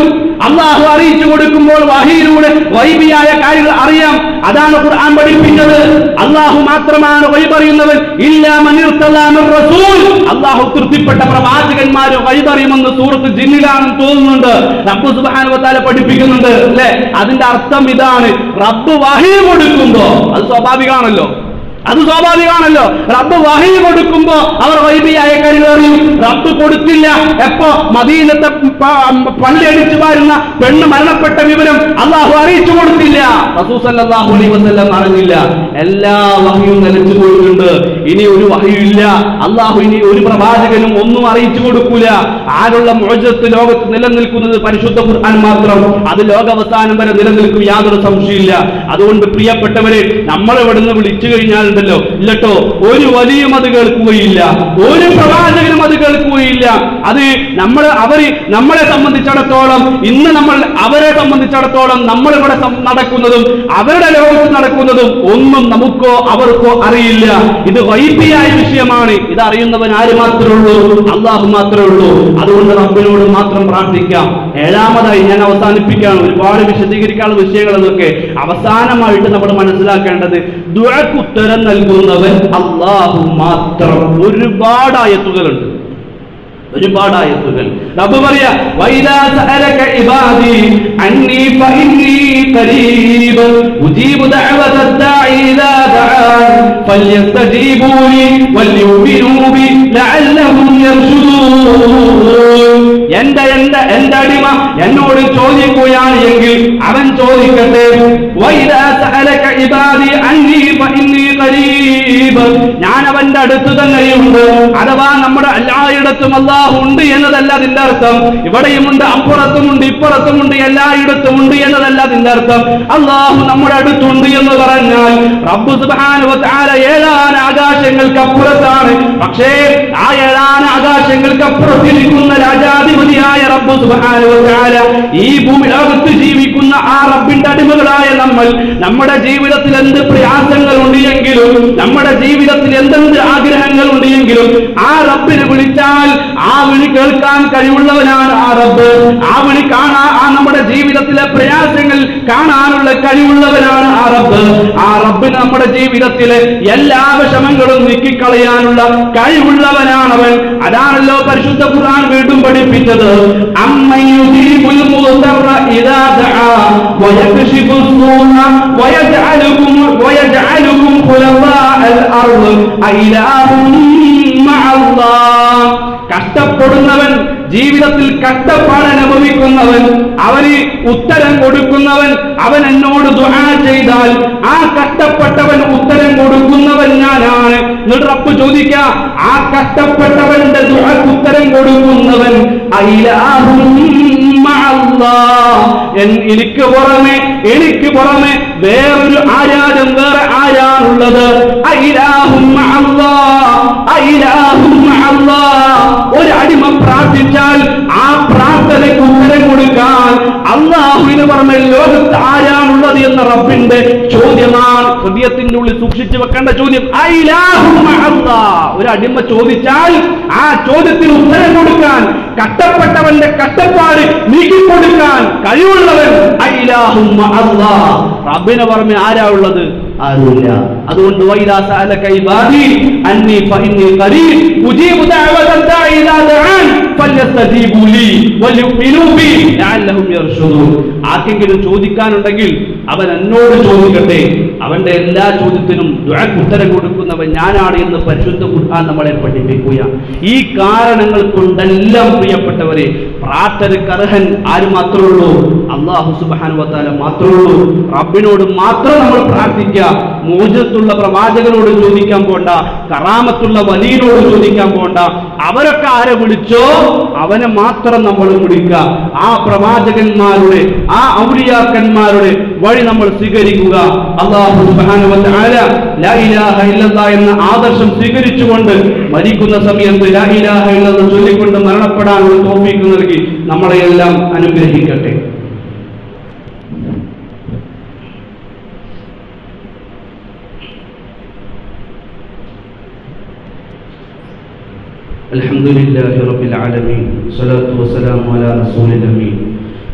അള്ളാഹു അറിയിച്ചു കൊടുക്കുമ്പോൾ വഹിയിലൂടെ വൈബിയായ കാര്യങ്ങൾ അറിയാം അതാണ് ഖുർആൻ പഠിപ്പിച്ചത് അള്ളാഹു മാത്രമാണ് വഴിപറിയുന്നവൻ ഇല്ല മനിർത്തല്ലാമർ റസൂൽ അള്ളാഹു തൃപ്തിപ്പെട്ട പ്രവാചകന്മാര് വഴിപറിയുമെന്ന് സൂറത്ത് ജിന്നിലാണെന്ന് തോന്നുന്നുണ്ട് റബ്ബ് സുബാനുവത്താല പഠിപ്പിക്കുന്നുണ്ട് അല്ലെ അതിന്റെ അർത്ഥം ഇതാണ് റബ്ബ് വഹി കൊടുക്കുമ്പോ അത് സ്വാഭാവികമാണല്ലോ അത് സ്വാഭാവികമാണല്ലോ റബ്ബ് വഹി കൊടുക്കുമ്പോ അവർ വൈബിയായ കാര്യങ്ങൾ അറിയും റബ്ബ് കൊടുത്തില്ല എപ്പോ മദീനത്തെ പ- പള്ളി അടിച്ചു പാരുന്ന പെണ്ണ് മരണപ്പെട്ട വിവരം അള്ളാഹു അറിയിച്ചു കൊടുത്തില്ല റസൂസല്ലാഹു അലൈഹി വസല്ലം അറിഞ്ഞില്ല എല്ലാ വഹിയും നിലച്ചു പോയിട്ടുണ്ട് ഇനി ഒരു വഹിയില്ല അള്ളാഹു ഇനി ഒരു പ്രവാചകനും ഒന്നും അറിയിച്ചു കൊടുക്കൂല ആരുള്ള മോചത്ത് ലോകത്ത് നിലനിൽക്കുന്നത് പരിശുദ്ധ ഖുർആൻ മാത്രം അത് ലോകാവസാനം വരെ നിലനിൽക്കും യാതൊരു സംശയമില്ല അതുകൊണ്ട് പ്രിയപ്പെട്ടവരെ നമ്മൾ ഇവിടുന്ന് വിളിച്ചു കഴിഞ്ഞാൽ ഉണ്ടല്ലോ ഇല്ലട്ടോ ഒരു വലിയും അത് കേൾക്കുകയില്ല ഒരു പ്രവാചകനും അത് കേൾക്കുകയില്ല അത് നമ്മൾ അവര് നമ്മളെ സംബന്ധിച്ചിടത്തോളം ഇന്ന് നമ്മൾ അവരെ സംബന്ധിച്ചിടത്തോളം നമ്മൾ ഇവിടെ സം- നടക്കുന്നതും അവരുടെ ലോകത്ത് നടക്കുന്നതും ഒന്നും നമുക്കോ അവർക്കോ അറിയില്ല ഇത് വൈദ്യായ വിഷയമാണ് ഇത് അറിയുന്നവൻ ആര് മാത്രമേ ഉള്ളൂ അള്ളാഹു മാത്രമേ ഉള്ളൂ അതുകൊണ്ട് റബ്ബിനോട് മാത്രം പ്രാർത്ഥിക്കാം ഏഴാമതായി ഞാൻ അവസാനിപ്പിക്കുകയാണ് ഒരുപാട് വിശദീകരിക്കാനുള്ള വിഷയങ്ങൾ അതൊക്കെ അവസാനമായിട്ട് നമ്മൾ മനസ്സിലാക്കേണ്ടത് ദുഴക്ക് ഉത്തരം നൽകുന്നവൻ അള്ളാഹു മാത്രം ഒരുപാട് ആയത്തുകളുണ്ട് ഒരുപാട് ആയത്തുകൾ റബ്ബ് പറയാ വൈദാ സഅലക ഇബാദി അന്നി ഫഇന്നി ഖരീബ് ഉജീബു ദഅവത ദാഇ ഇദാ ദഅൻ ഫല്യസ്തജീബൂ ലി വൽയുമിനൂ ബി ലഅല്ലഹും യർഷുദൂൻ എന്റെ എന്റെ എന്റെ അടിമ എന്നോട് ചോദിക്കുകയാണ് എങ്കിൽ അവൻ ചോദിക്കട്ടെ വൈദാ സഅലക ഇബാദി അന്നി ഫഇന്നി ഖരീബ് ഞാൻ അവന്റെ അടുത്ത് തന്നെയുണ്ട് അഥവാ നമ്മുടെ എല്ലായിടത്തും അള്ളാഹു ഉണ്ട് എന്നതല്ല അതിന്റെ അർത്ഥം ഇവിടെയുമുണ്ട് അപ്പുറത്തുമുണ്ട് ഇപ്പുറത്തുമുണ്ട് എല്ലായിടത്തും ഉണ്ട് എന്നതല്ല അതിന്റെ അർത്ഥം അള്ളാഹു നമ്മുടെ അടുത്തുണ്ട് എന്ന് പറഞ്ഞാൽ റബ്ബു സുബ്ഹാനഹു വ തആല ഏഴാന ആകാശങ്ങൾക്ക് അപ്പുറത്താണ് പക്ഷേ ആ ഏഴാന ആകാശങ്ങൾക്ക് അപ്പുറത്തിരിക്കുന്ന രാജാധിപതിയായ റബ്ബു സുബ്ഹാനഹു വ തആല ഈ ഭൂമി ലോകത്ത് ജീവിക്കുന്ന ആ റബ്ബിന്റെ അടിമകളായ നമ്മൾ നമ്മുടെ ജീവിതത്തിൽ എന്ത് പ്രയാസങ്ങൾ ഉണ്ടെങ്കിലും നമ്മുടെ ജീവിതത്തിൽ എന്തെന്ത് ആഗ്രഹങ്ങൾ ഉണ്ടെങ്കിലും ആ റബ്ബിനെ വിളിച്ചാൽ ആ വിളി കേൾക്കാൻ കഴിവുള്ളവനാണ് ആ റബ്ബ് ആ വിളി കാണാ ആ നമ്മുടെ ജീവിതത്തിലെ പ്രയാസങ്ങൾ കാണാനുള്ള കഴിവുള്ളവനാണ് ആ റബ്ബ് ആ റബ്ബിന് നമ്മുടെ ജീവിതത്തിലെ എല്ലാ വിഷമങ്ങളും നീക്കിക്കളയാനുള്ള കഴിവുള്ളവനാണവൻ അതാണല്ലോ പരിശുദ്ധ ഖുർആൻ വീണ്ടും പഠിപ്പിച്ചത് അമ്മയുദീബുൽ മുദ്ദറ ഇദാ ദആ വയക്ഷിഫു الصوم ويجعلكم ويجعلكم خلفاء الأرض أإله مع الله കഷ്ടപ്പെടുന്നവൻ ജീവിതത്തിൽ കഷ്ടപ്പാട് അനുഭവിക്കുന്നവൻ അവന് ഉത്തരം കൊടുക്കുന്നവൻ അവൻ എന്നോട് ദുആ ചെയ്താൽ ആ കഷ്ടപ്പെട്ടവൻ ഉത്തരം കൊടുക്കുന്നവൻ ഞാനാണ് എന്നിട്ട് റബ്ബ് ചോദിക്ക ആ കഷ്ടപ്പെട്ടവന്റെ ദുആക്ക് ഉത്തരം കൊടുക്കുന്നവൻ അയിലാഹും മഅല്ലാഹ്. എൻ- എനിക്ക് പുറമെ എനിക്ക് പുറമെ വേറൊരു ആരാധം വേറെ ആരാണുള്ളത് അയിലാഹും മഅല്ലാഹ്. അയിലാഹും മഅല്ലാഹ്. ഒരു അടിമ പ്രാർത്ഥിച്ചാൽ ആ പ്രാർത്ഥനയ്ക്ക് ഉത്തരം കൊടുക്കാൻ അള്ളാഹുവിന് പുറമെ ലോകത്ത് ആരാണുള്ളത് എന്ന റബ്ബിന്റെ ചോദ്യമാണ് ഹൃദയത്തിന്റെ ഉള്ളിൽ സൂക്ഷിച്ചു വെക്കേണ്ട ചോദ്യം അയിലാഹും മഅല്ലാഹ്. ഒരു അടിമ ചോദിച്ചാൽ ആ ചോദ്യത്തിന് ഉത്തരം കൊടുക്കാൻ കഷ്ടപ്പെട്ടവന്റെ കഷ്ടപ്പാട് നീക്കിക്കൊടുക്കാൻ കഴിവുള്ളവൻ അയിലാഹും മഅല്ലാഹ്. റബ്ബിന് പുറമെ ആരാ ഉള്ളത് ആരുമില്ല അതുകൊണ്ട് വൈദാ സഅലക ഇബാദി അന്നി ഫഇന്നി ഖരീബ് ഉജീബു ദഅവത ദാഇ ഇദാ ദഅൻ ഫല്യസ്തജീബു ലി വൽയുമിനൂ ബി ലഅല്ലഹും യർഷുദൂൻ ആർക്കെങ്കിലും ചോദിക്കാനുണ്ടെങ്കിൽ അവൻ എന്നോട് ചോദിക്കട്ടെ അവന്റെ എല്ലാ ചോദ്യത്തിനും ദുആക്ക് ഉത്തരം കൊടുക്കുന്നവൻ ഞാനാണ് എന്ന് പരിശുദ്ധ ഖുർആൻ നമ്മളെ പഠിപ്പിക്കുക ഈ കാരണങ്ങൾ കൊണ്ടെല്ലാം പ്രിയപ്പെട്ടവരെ പ്രാർത്ഥനയ്ക്ക് അർഹൻ ആര് മാത്രമേ ഉള്ളൂ അള്ളാഹു സുബ്ഹാനഹു വതആല മാത്രമേ ഉള്ളൂ റബ്ബിനോട് മാത്രം നമ്മൾ പ്രാർത്ഥിക്കുക മോചത്തുള്ള പ്രവാചകനോട് ചോദിക്കാൻ പോണ്ട കറാമത്തുള്ള വലിയനോട് ചോദിക്കാൻ പോണ്ട അവരൊക്കെ ആരെ വിളിച്ചോ അവനെ മാത്രം നമ്മൾ വിളിക്കുക ആ പ്രവാചകന്മാരുടെ ആ ഔലിയാക്കന്മാരുടെ വഴി നമ്മൾ സ്വീകരിക്കുക അള്ളാഹു സുബ്ഹാനഹു വതആല ലാ ഇലാഹ ഇല്ലല്ലാഹ് എന്ന ആദർശം സ്വീകരിച്ചുകൊണ്ട് മരിക്കുന്ന സമയത്ത് ലാ ഇലാഹ ഇല്ലല്ലാഹ് ചൊല്ലിക്കൊണ്ട് മരണപ്പെടാനുള്ള തോഫീക്ക് നൽകി നമ്മളെയെല്ലാം അനുഗ്രഹിക്കട്ടെ الحمد لله رب العالمين والصلاة والسلام على رسول الأمين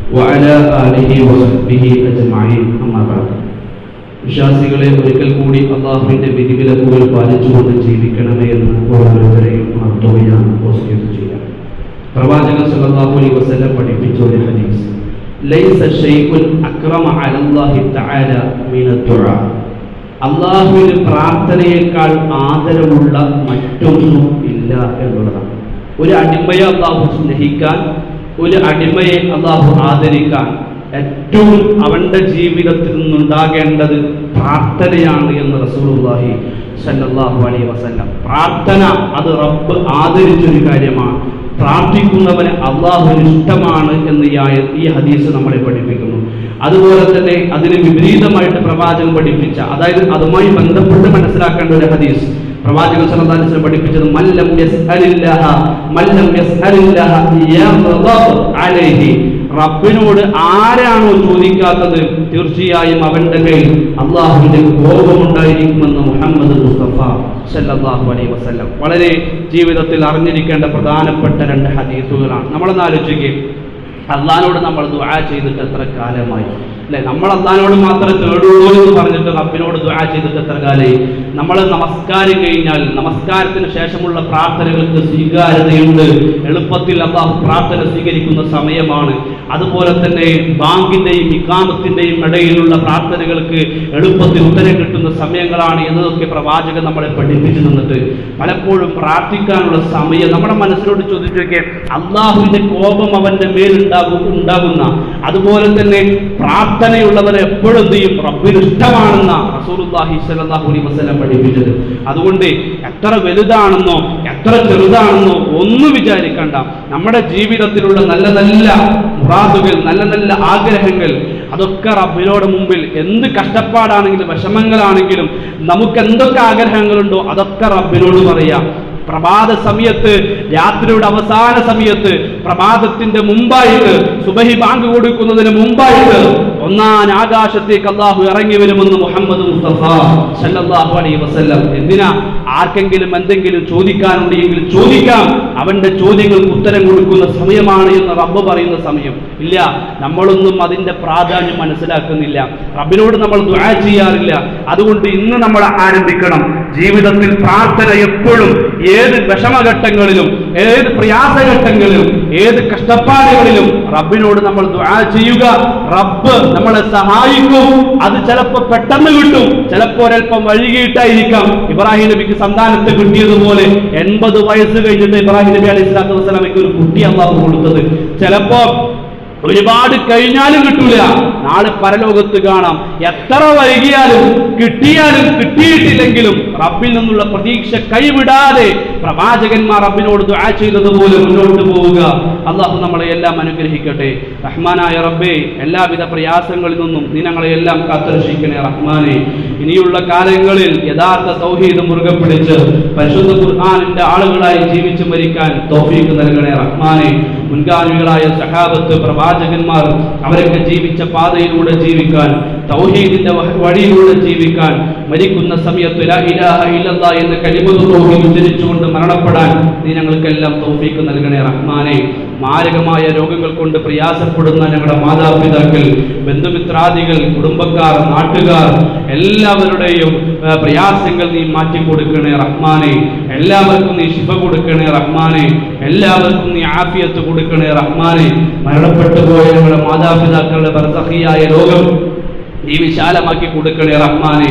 وعلى آله وصحبه أجمعين أما بعد വിശ്വാസികളെ ഒരിക്കൽ കൂടി അള്ളാഹുവിന്റെ വിധിവിലക്കുകൾ പാലിച്ചുകൊണ്ട് ജീവിക്കണമേ എന്ന് ഓരോരുത്തരെയും ഉണർത്തുകയാണ് പോസ്റ്റ് ചെയ്യാം പ്രവാചകൻ സല്ലല്ലാഹു അലൈഹി വസല്ലം പഠിപ്പിച്ച ഒരു ഹദീസ് ലൈസ ഷൈഉൻ അക്രമ അലല്ലാഹി തആല മിന ദുആ അള്ളാഹുവിന് പ്രാർത്ഥനയേക്കാൾ ആദരവുള്ള മറ്റൊന്നും ഇല്ല എന്നുള്ളതാണ് ഒരു അടിമയെ അള്ളാഹു സ്നേഹിക്കാൻ ഒരു അടിമയെ അള്ളാഹു ആദരിക്കാൻ ഏറ്റവും അവന്റെ ജീവിതത്തിൽ നിന്നുണ്ടാകേണ്ടത് പ്രാർത്ഥനയാണ് എന്ന് റസൂലുള്ളാഹി സല്ലല്ലാഹു അലൈഹി വസല്ലം പ്രാർത്ഥന അത് റബ്ബ് ആദരിച്ചൊരു കാര്യമാണ് പ്രാർത്ഥിക്കുന്നവന് അള്ളാഹുവിന് ഇഷ്ടമാണ് എന്ന് ഈ ആയ- ഈ ഹദീസ് നമ്മളെ പഠിപ്പിക്കുന്നു അതുപോലെ തന്നെ അതിന് വിപരീതമായിട്ട് പ്രവാചകൻ പഠിപ്പിച്ച അതായത് അതുമായി ബന്ധപ്പെട്ട് മനസ്സിലാക്കേണ്ട ഒരു ഹദീസ് പ്രവാചകൻ സല്ലല്ലാഹു അലൈഹി വസല്ലം പഠിപ്പിച്ചത് മല്ലം യസ്അലില്ലാഹ മല്ലം യസ്അലില്ലാഹ യഗ്ളബ് അലൈഹി റബ്ബിനോട് ആരാണോ ചോദിക്കാത്തത് തീർച്ചയായും അവന്റെ മേൽ അള്ളാഹുവിന്റെ കോപമുണ്ടായിരിക്കുമെന്ന് മുഹമ്മദ് മുസ്തഫ സല്ലല്ലാഹു അലൈഹി വസല്ലം വളരെ ജീവിതത്തിൽ അറിഞ്ഞിരിക്കേണ്ട പ്രധാനപ്പെട്ട രണ്ട് ഹദീസുകളാണ് നമ്മളൊന്ന് ആലോചിക്കുക അള്ളഹാനോട് നമ്മൾ ദുആ ചെയ്തിട്ട് എത്ര കാലമായി അല്ലെ നമ്മൾ അള്ളഹാനോട് മാത്രമേ തേടുള്ളൂ എന്ന് പറഞ്ഞിട്ട് റബ്ബിനോട് ദുആ ചെയ്തിട്ട് എത്ര കാലമായി നമ്മൾ നമസ്കാരം കഴിഞ്ഞാൽ നമസ്കാരത്തിന് ശേഷമുള്ള പ്രാർത്ഥനകൾക്ക് സ്വീകാര്യതയുണ്ട് എളുപ്പത്തിൽ അള്ളാഹു പ്രാർത്ഥന സ്വീകരിക്കുന്ന സമയമാണ് അതുപോലെ തന്നെ ബാങ്കിന്റെയും ഇക്കാമത്തിന്റെയും ഇടയിലുള്ള പ്രാർത്ഥനകൾക്ക് എളുപ്പത്തിൽ ഉത്തരം കിട്ടുന്ന സമയങ്ങളാണ് എന്നതൊക്കെ പ്രവാചകൻ നമ്മളെ പഠിപ്പിച്ചു തന്നിട്ട് പലപ്പോഴും പ്രാർത്ഥിക്കാനുള്ള സമയം നമ്മുടെ മനസ്സിനോട് ചോദിച്ചു നോക്കിയേ അള്ളാഹുവിന്റെ കോപം അവന്റെ മേലുണ്ടാകും ഉണ്ടാകുന്ന അതുപോലെ തന്നെ പ്രാർത്ഥനയുള്ളവരെ എപ്പോഴും എന്ത് ചെയ്യും റബ്ബിന് ഇഷ്ടമാണെന്ന റസൂലുള്ളാഹി സ്വല്ലല്ലാഹു അലൈഹി വസല്ലം പഠിപ്പിച്ചത് അതുകൊണ്ട് എത്ര വലുതാണെന്നോ എത്ര ചെറുതാണെന്നോ ഒന്നും വിചാരിക്കണ്ട നമ്മുടെ ജീവിതത്തിലുള്ള നല്ല നല്ല മുറാദുകൾ നല്ല നല്ല ആഗ്രഹങ്ങൾ അതൊക്കെ റബ്ബിനോട് മുമ്പിൽ എന്ത് കഷ്ടപ്പാടാണെങ്കിലും വിഷമങ്ങളാണെങ്കിലും നമുക്ക് എന്തൊക്കെ ആഗ്രഹങ്ങളുണ്ടോ അതൊക്കെ റബ്ബിനോട് പറയാം പ്രഭാത സമയത്ത് രാത്രിയുടെ അവസാന സമയത്ത് പ്രഭാതത്തിന്റെ മുമ്പായിട്ട് സുബഹി ബാങ്ക് കൊടുക്കുന്നതിന് മുമ്പായിട്ട് ഒന്നാൻ ആകാശത്തേക്ക് അള്ളാഹു ഇറങ്ങി വരുമെന്ന് മുഹമ്മദ് മുസ്തഫ സല്ലല്ലാഹു അലൈഹി വസല്ലം എന്തിനാ ആർക്കെങ്കിലും എന്തെങ്കിലും ചോദിക്കാനുണ്ടെങ്കിൽ ചോദിക്കാം അവന്റെ ചോദ്യങ്ങൾക്ക് ഉത്തരം കൊടുക്കുന്ന സമയമാണ് എന്ന് റബ്ബ് പറയുന്ന സമയം ഇല്ല നമ്മളൊന്നും അതിന്റെ പ്രാധാന്യം മനസ്സിലാക്കുന്നില്ല റബ്ബിനോട് നമ്മൾ ദുആ ചെയ്യാറില്ല അതുകൊണ്ട് ഇന്ന് നമ്മൾ ആരംഭിക്കണം ജീവിതത്തിൽ പ്രാർത്ഥന എപ്പോഴും ഏത് വിഷമഘട്ടങ്ങളിലും ഏത് പ്രയാസഘട്ടങ്ങളിലും ഏത് കഷ്ടപ്പാടുകളിലും റബ്ബിനോട് നമ്മൾ ദുആ ചെയ്യുക റബ്ബ് നമ്മളെ സഹായിക്കും അത് ചിലപ്പോ പെട്ടെന്ന് കിട്ടും ചിലപ്പോ ഒരൽപ്പം വൈകിട്ടായിരിക്കാം ഇബ്രാഹിം നബിക്ക് സന്താനത്തെ കിട്ടിയതുപോലെ എൺപത് വയസ്സ് കഴിഞ്ഞിട്ട് ഇബ്രാഹിം നബി അലൈഹി സ്വലാത്തു വസ്സലാമയ്ക്ക് ഒരു കുട്ടി അള്ളാഹു കൊടുത്തത് ചിലപ്പോ ഒരുപാട് കഴിഞ്ഞാലും കിട്ടൂല നാളെ പരലോകത്ത് കാണാം എത്ര വൈകിയാലും കിട്ടിയാലും കിട്ടിയിട്ടില്ലെങ്കിലും റബ്ബിൽ നിന്നുള്ള പ്രതീക്ഷ കൈവിടാതെ പ്രവാചകന്മാർ റബ്ബിനോട് ദുആ ചെയ്തതുപോലെ മുന്നോട്ട് പോവുക അള്ളാഹു നമ്മളെ എല്ലാം അനുഗ്രഹിക്കട്ടെ റഹ്മാനായ റബ്ബേ എല്ലാവിധ പ്രയാസങ്ങളിൽ നിന്നും നീ ഞങ്ങളെ എല്ലാം കാത്തുരക്ഷിക്കണേ റഹ്മാനെ ഇനിയുള്ള കാലങ്ങളിൽ യഥാർത്ഥ തൗഹീദ് മുറുകെ പിടിച്ച് പരിശുദ്ധ ഖുർആാനിന്റെ ആളുകളായി ജീവിച്ചു മരിക്കാൻ തൗഫീഖ് നൽകണേ റഹ്മാനെ മുൻഗാമികളായ സഹാബത്ത് പ്രവാചകന്മാർ അവരൊക്കെ ജീവിച്ച പാതയിലൂടെ ജീവിക്കാൻ തൗഹീദിന്റെ വ- വഴിയിലൂടെ ജീവിക്കാൻ മരിക്കുന്ന സമയത്ത് ലാ ഇലാഹ ഇല്ലല്ലാ എന്ന കലിമത്ത് തൗഹീദ് ഉച്ചരിച്ചുകൊണ്ട് മരണപ്പെടാൻ നീ ഞങ്ങൾക്കെല്ലാം തൗഫീഖ് നൽകണേ റഹ്മാനെ മാരകമായ രോഗങ്ങൾ കൊണ്ട് പ്രയാസപ്പെടുന്ന ഞങ്ങളുടെ മാതാപിതാക്കൾ ബന്ധുമിത്രാദികൾ കുടുംബക്കാർ നാട്ടുകാർ എല്ലാവരുടെയും ആ, പ്രയാസങ്ങൾ നീ മാറ്റി കൊടുക്കണേ റഹ്മാനെ എല്ലാവർക്കും നീ ശിഫ കൊടുക്കണേ റഹ്മാനെ എല്ലാവർക്കും നീ ആഫിയത്ത് കൊടുക്കണേ റഹ്മാനെ മരണപ്പെട്ടു പോയ ഞങ്ങളുടെ മാതാപിതാക്കളുടെ ബർസഹിയായ ലോകം നീ വിശാലമാക്കി കൊടുക്കണേ റഹ്മാനെ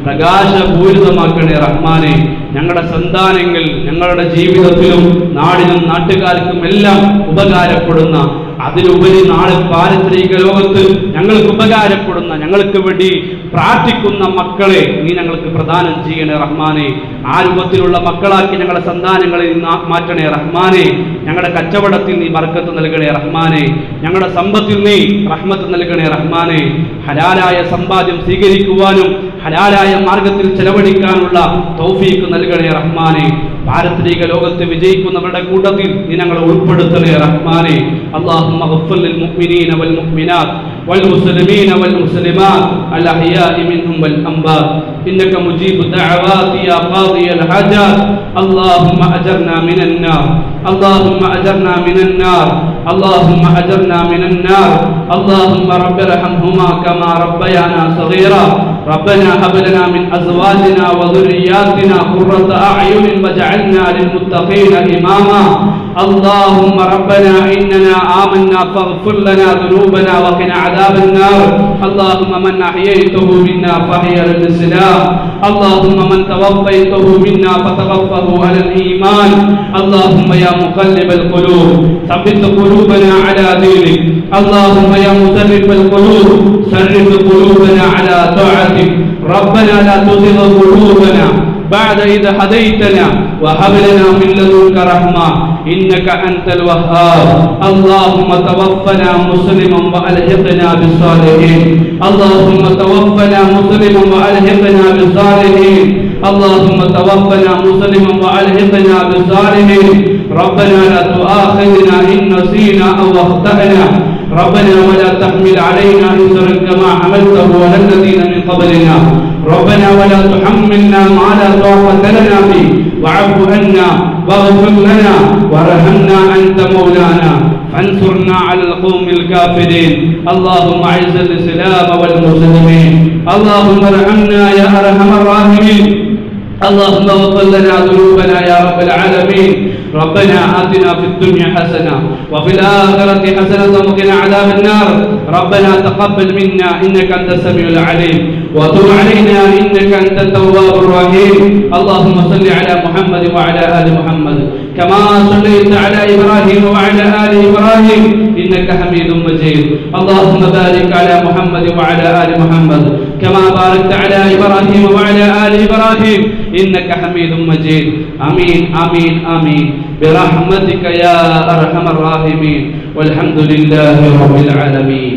പ്രകാശപൂരിതമാക്കണേ റഹ്മാനെ ഞങ്ങളുടെ സന്താനങ്ങൾ ഞങ്ങളുടെ ജീവിതത്തിലും നാടിനും നാട്ടുകാർക്കും എല്ലാം ഉപകാരപ്പെടുന്ന അതിലുപരി നാളെ പാരത്രിക ലോകത്ത് ഞങ്ങൾക്ക് ഉപകാരപ്പെടുന്ന ഞങ്ങൾക്ക് വേണ്ടി പ്രാർത്ഥിക്കുന്ന മക്കളെ നീ ഞങ്ങൾക്ക് പ്രദാനം ചെയ്യണേ റഹ്മാനെ ആ രൂപത്തിലുള്ള മക്കളാക്കി ഞങ്ങളുടെ സന്താനങ്ങളെ നീ നാ- മാറ്റണേ റഹ്മാനെ ഞങ്ങളുടെ കച്ചവടത്തിൽ നീ ബർക്കത്ത് നൽകണേ റഹ്മാനെ ഞങ്ങളുടെ സമ്പത്തിൽ നീ റഹ്മത്ത് നൽകണേ റഹ്മാനെ ഹലാലായ സമ്പാദ്യം സ്വീകരിക്കുവാനും ഹലാലായ മാർഗത്തിൽ ചെലവഴിക്കാനുള്ള തൗഫീക്ക് നൽകണേ റഹ്മാനെ പാരത്രിക ലോകത്ത് വിജയിക്കുന്നവരുടെ കൂട്ടത്തിൽ നീ ഞങ്ങളെ ഉൾപ്പെടുത്തണേ റഹ്മാനെ اللهم اغفر للمؤمنين والمؤمنات والمسلمين والمسلمات الأحياء منهم والأموات إنك مجيب الدعوات يا قاضي الحاجات اللهم أجرنا من النار اللهم أجرنا من النار اللهم أجرنا من النار اللهم رب ارحمهما كما ربيانا صغيرا ربنا هب لنا من أزواجنا وذرياتنا قرة أعين واجعلنا للمتقين إماما اللهم ربنا إننا آمنا فاغفر لنا ذنوبنا وقنا عذاب النار اللهم من أحييته منا فحي على الإسلام اللهم من توفيته منا فتوفه على الإيمان اللهم يا مقلب القلوب ثبت قلوبنا على دينك اللهم يا مسرف القلوب سرف قلوبنا على طاعتك ربنا لا تزغ قلوبنا بعد إذا هديتنا وهب لنا من لدنك رحمة إنك أنت الوهاب اللهم توفنا مسلما وألحقنا بالصالحين اللهم توفنا مسلما وألحقنا بالصالحين اللهم توفنا مسلما وألحقنا بالصالحين ربنا لا تؤاخذنا إن نسينا أو أخطأنا ربنا ولا تحمل علينا إصرا كما حملته على الذين من قبلنا ربنا ولا تحملنا ما لا طاقة لنا به واعف عنا واغفر لنا وارحمنا أنت مولانا فانصرنا على القوم الكافرين اللهم اعز الإسلام والمسلمين اللهم ارحمنا يا أرحم الراحمين اللهم اغفر لنا ذنوبنا يا رب العالمين ربنا آتنا في الدنيا حسنة وفي الآخرة حسنة وقنا عذاب النار ربنا تقبل منا إنك أنت السميع العليم وتب علينا إنك أنت التواب الرحيم اللهم صل على محمد وعلى آل محمد كما صليت على إبراهيم وعلى آل إبراهيم إنك حميد مجيد اللهم بارك على محمد وعلى آل محمد كما باركت على إبراهيم وعلى آل إبراهيم إنك حميد مجيد آمين آمين آمين برحمتك يا أرحم الراحمين والحمد لله رب العالمين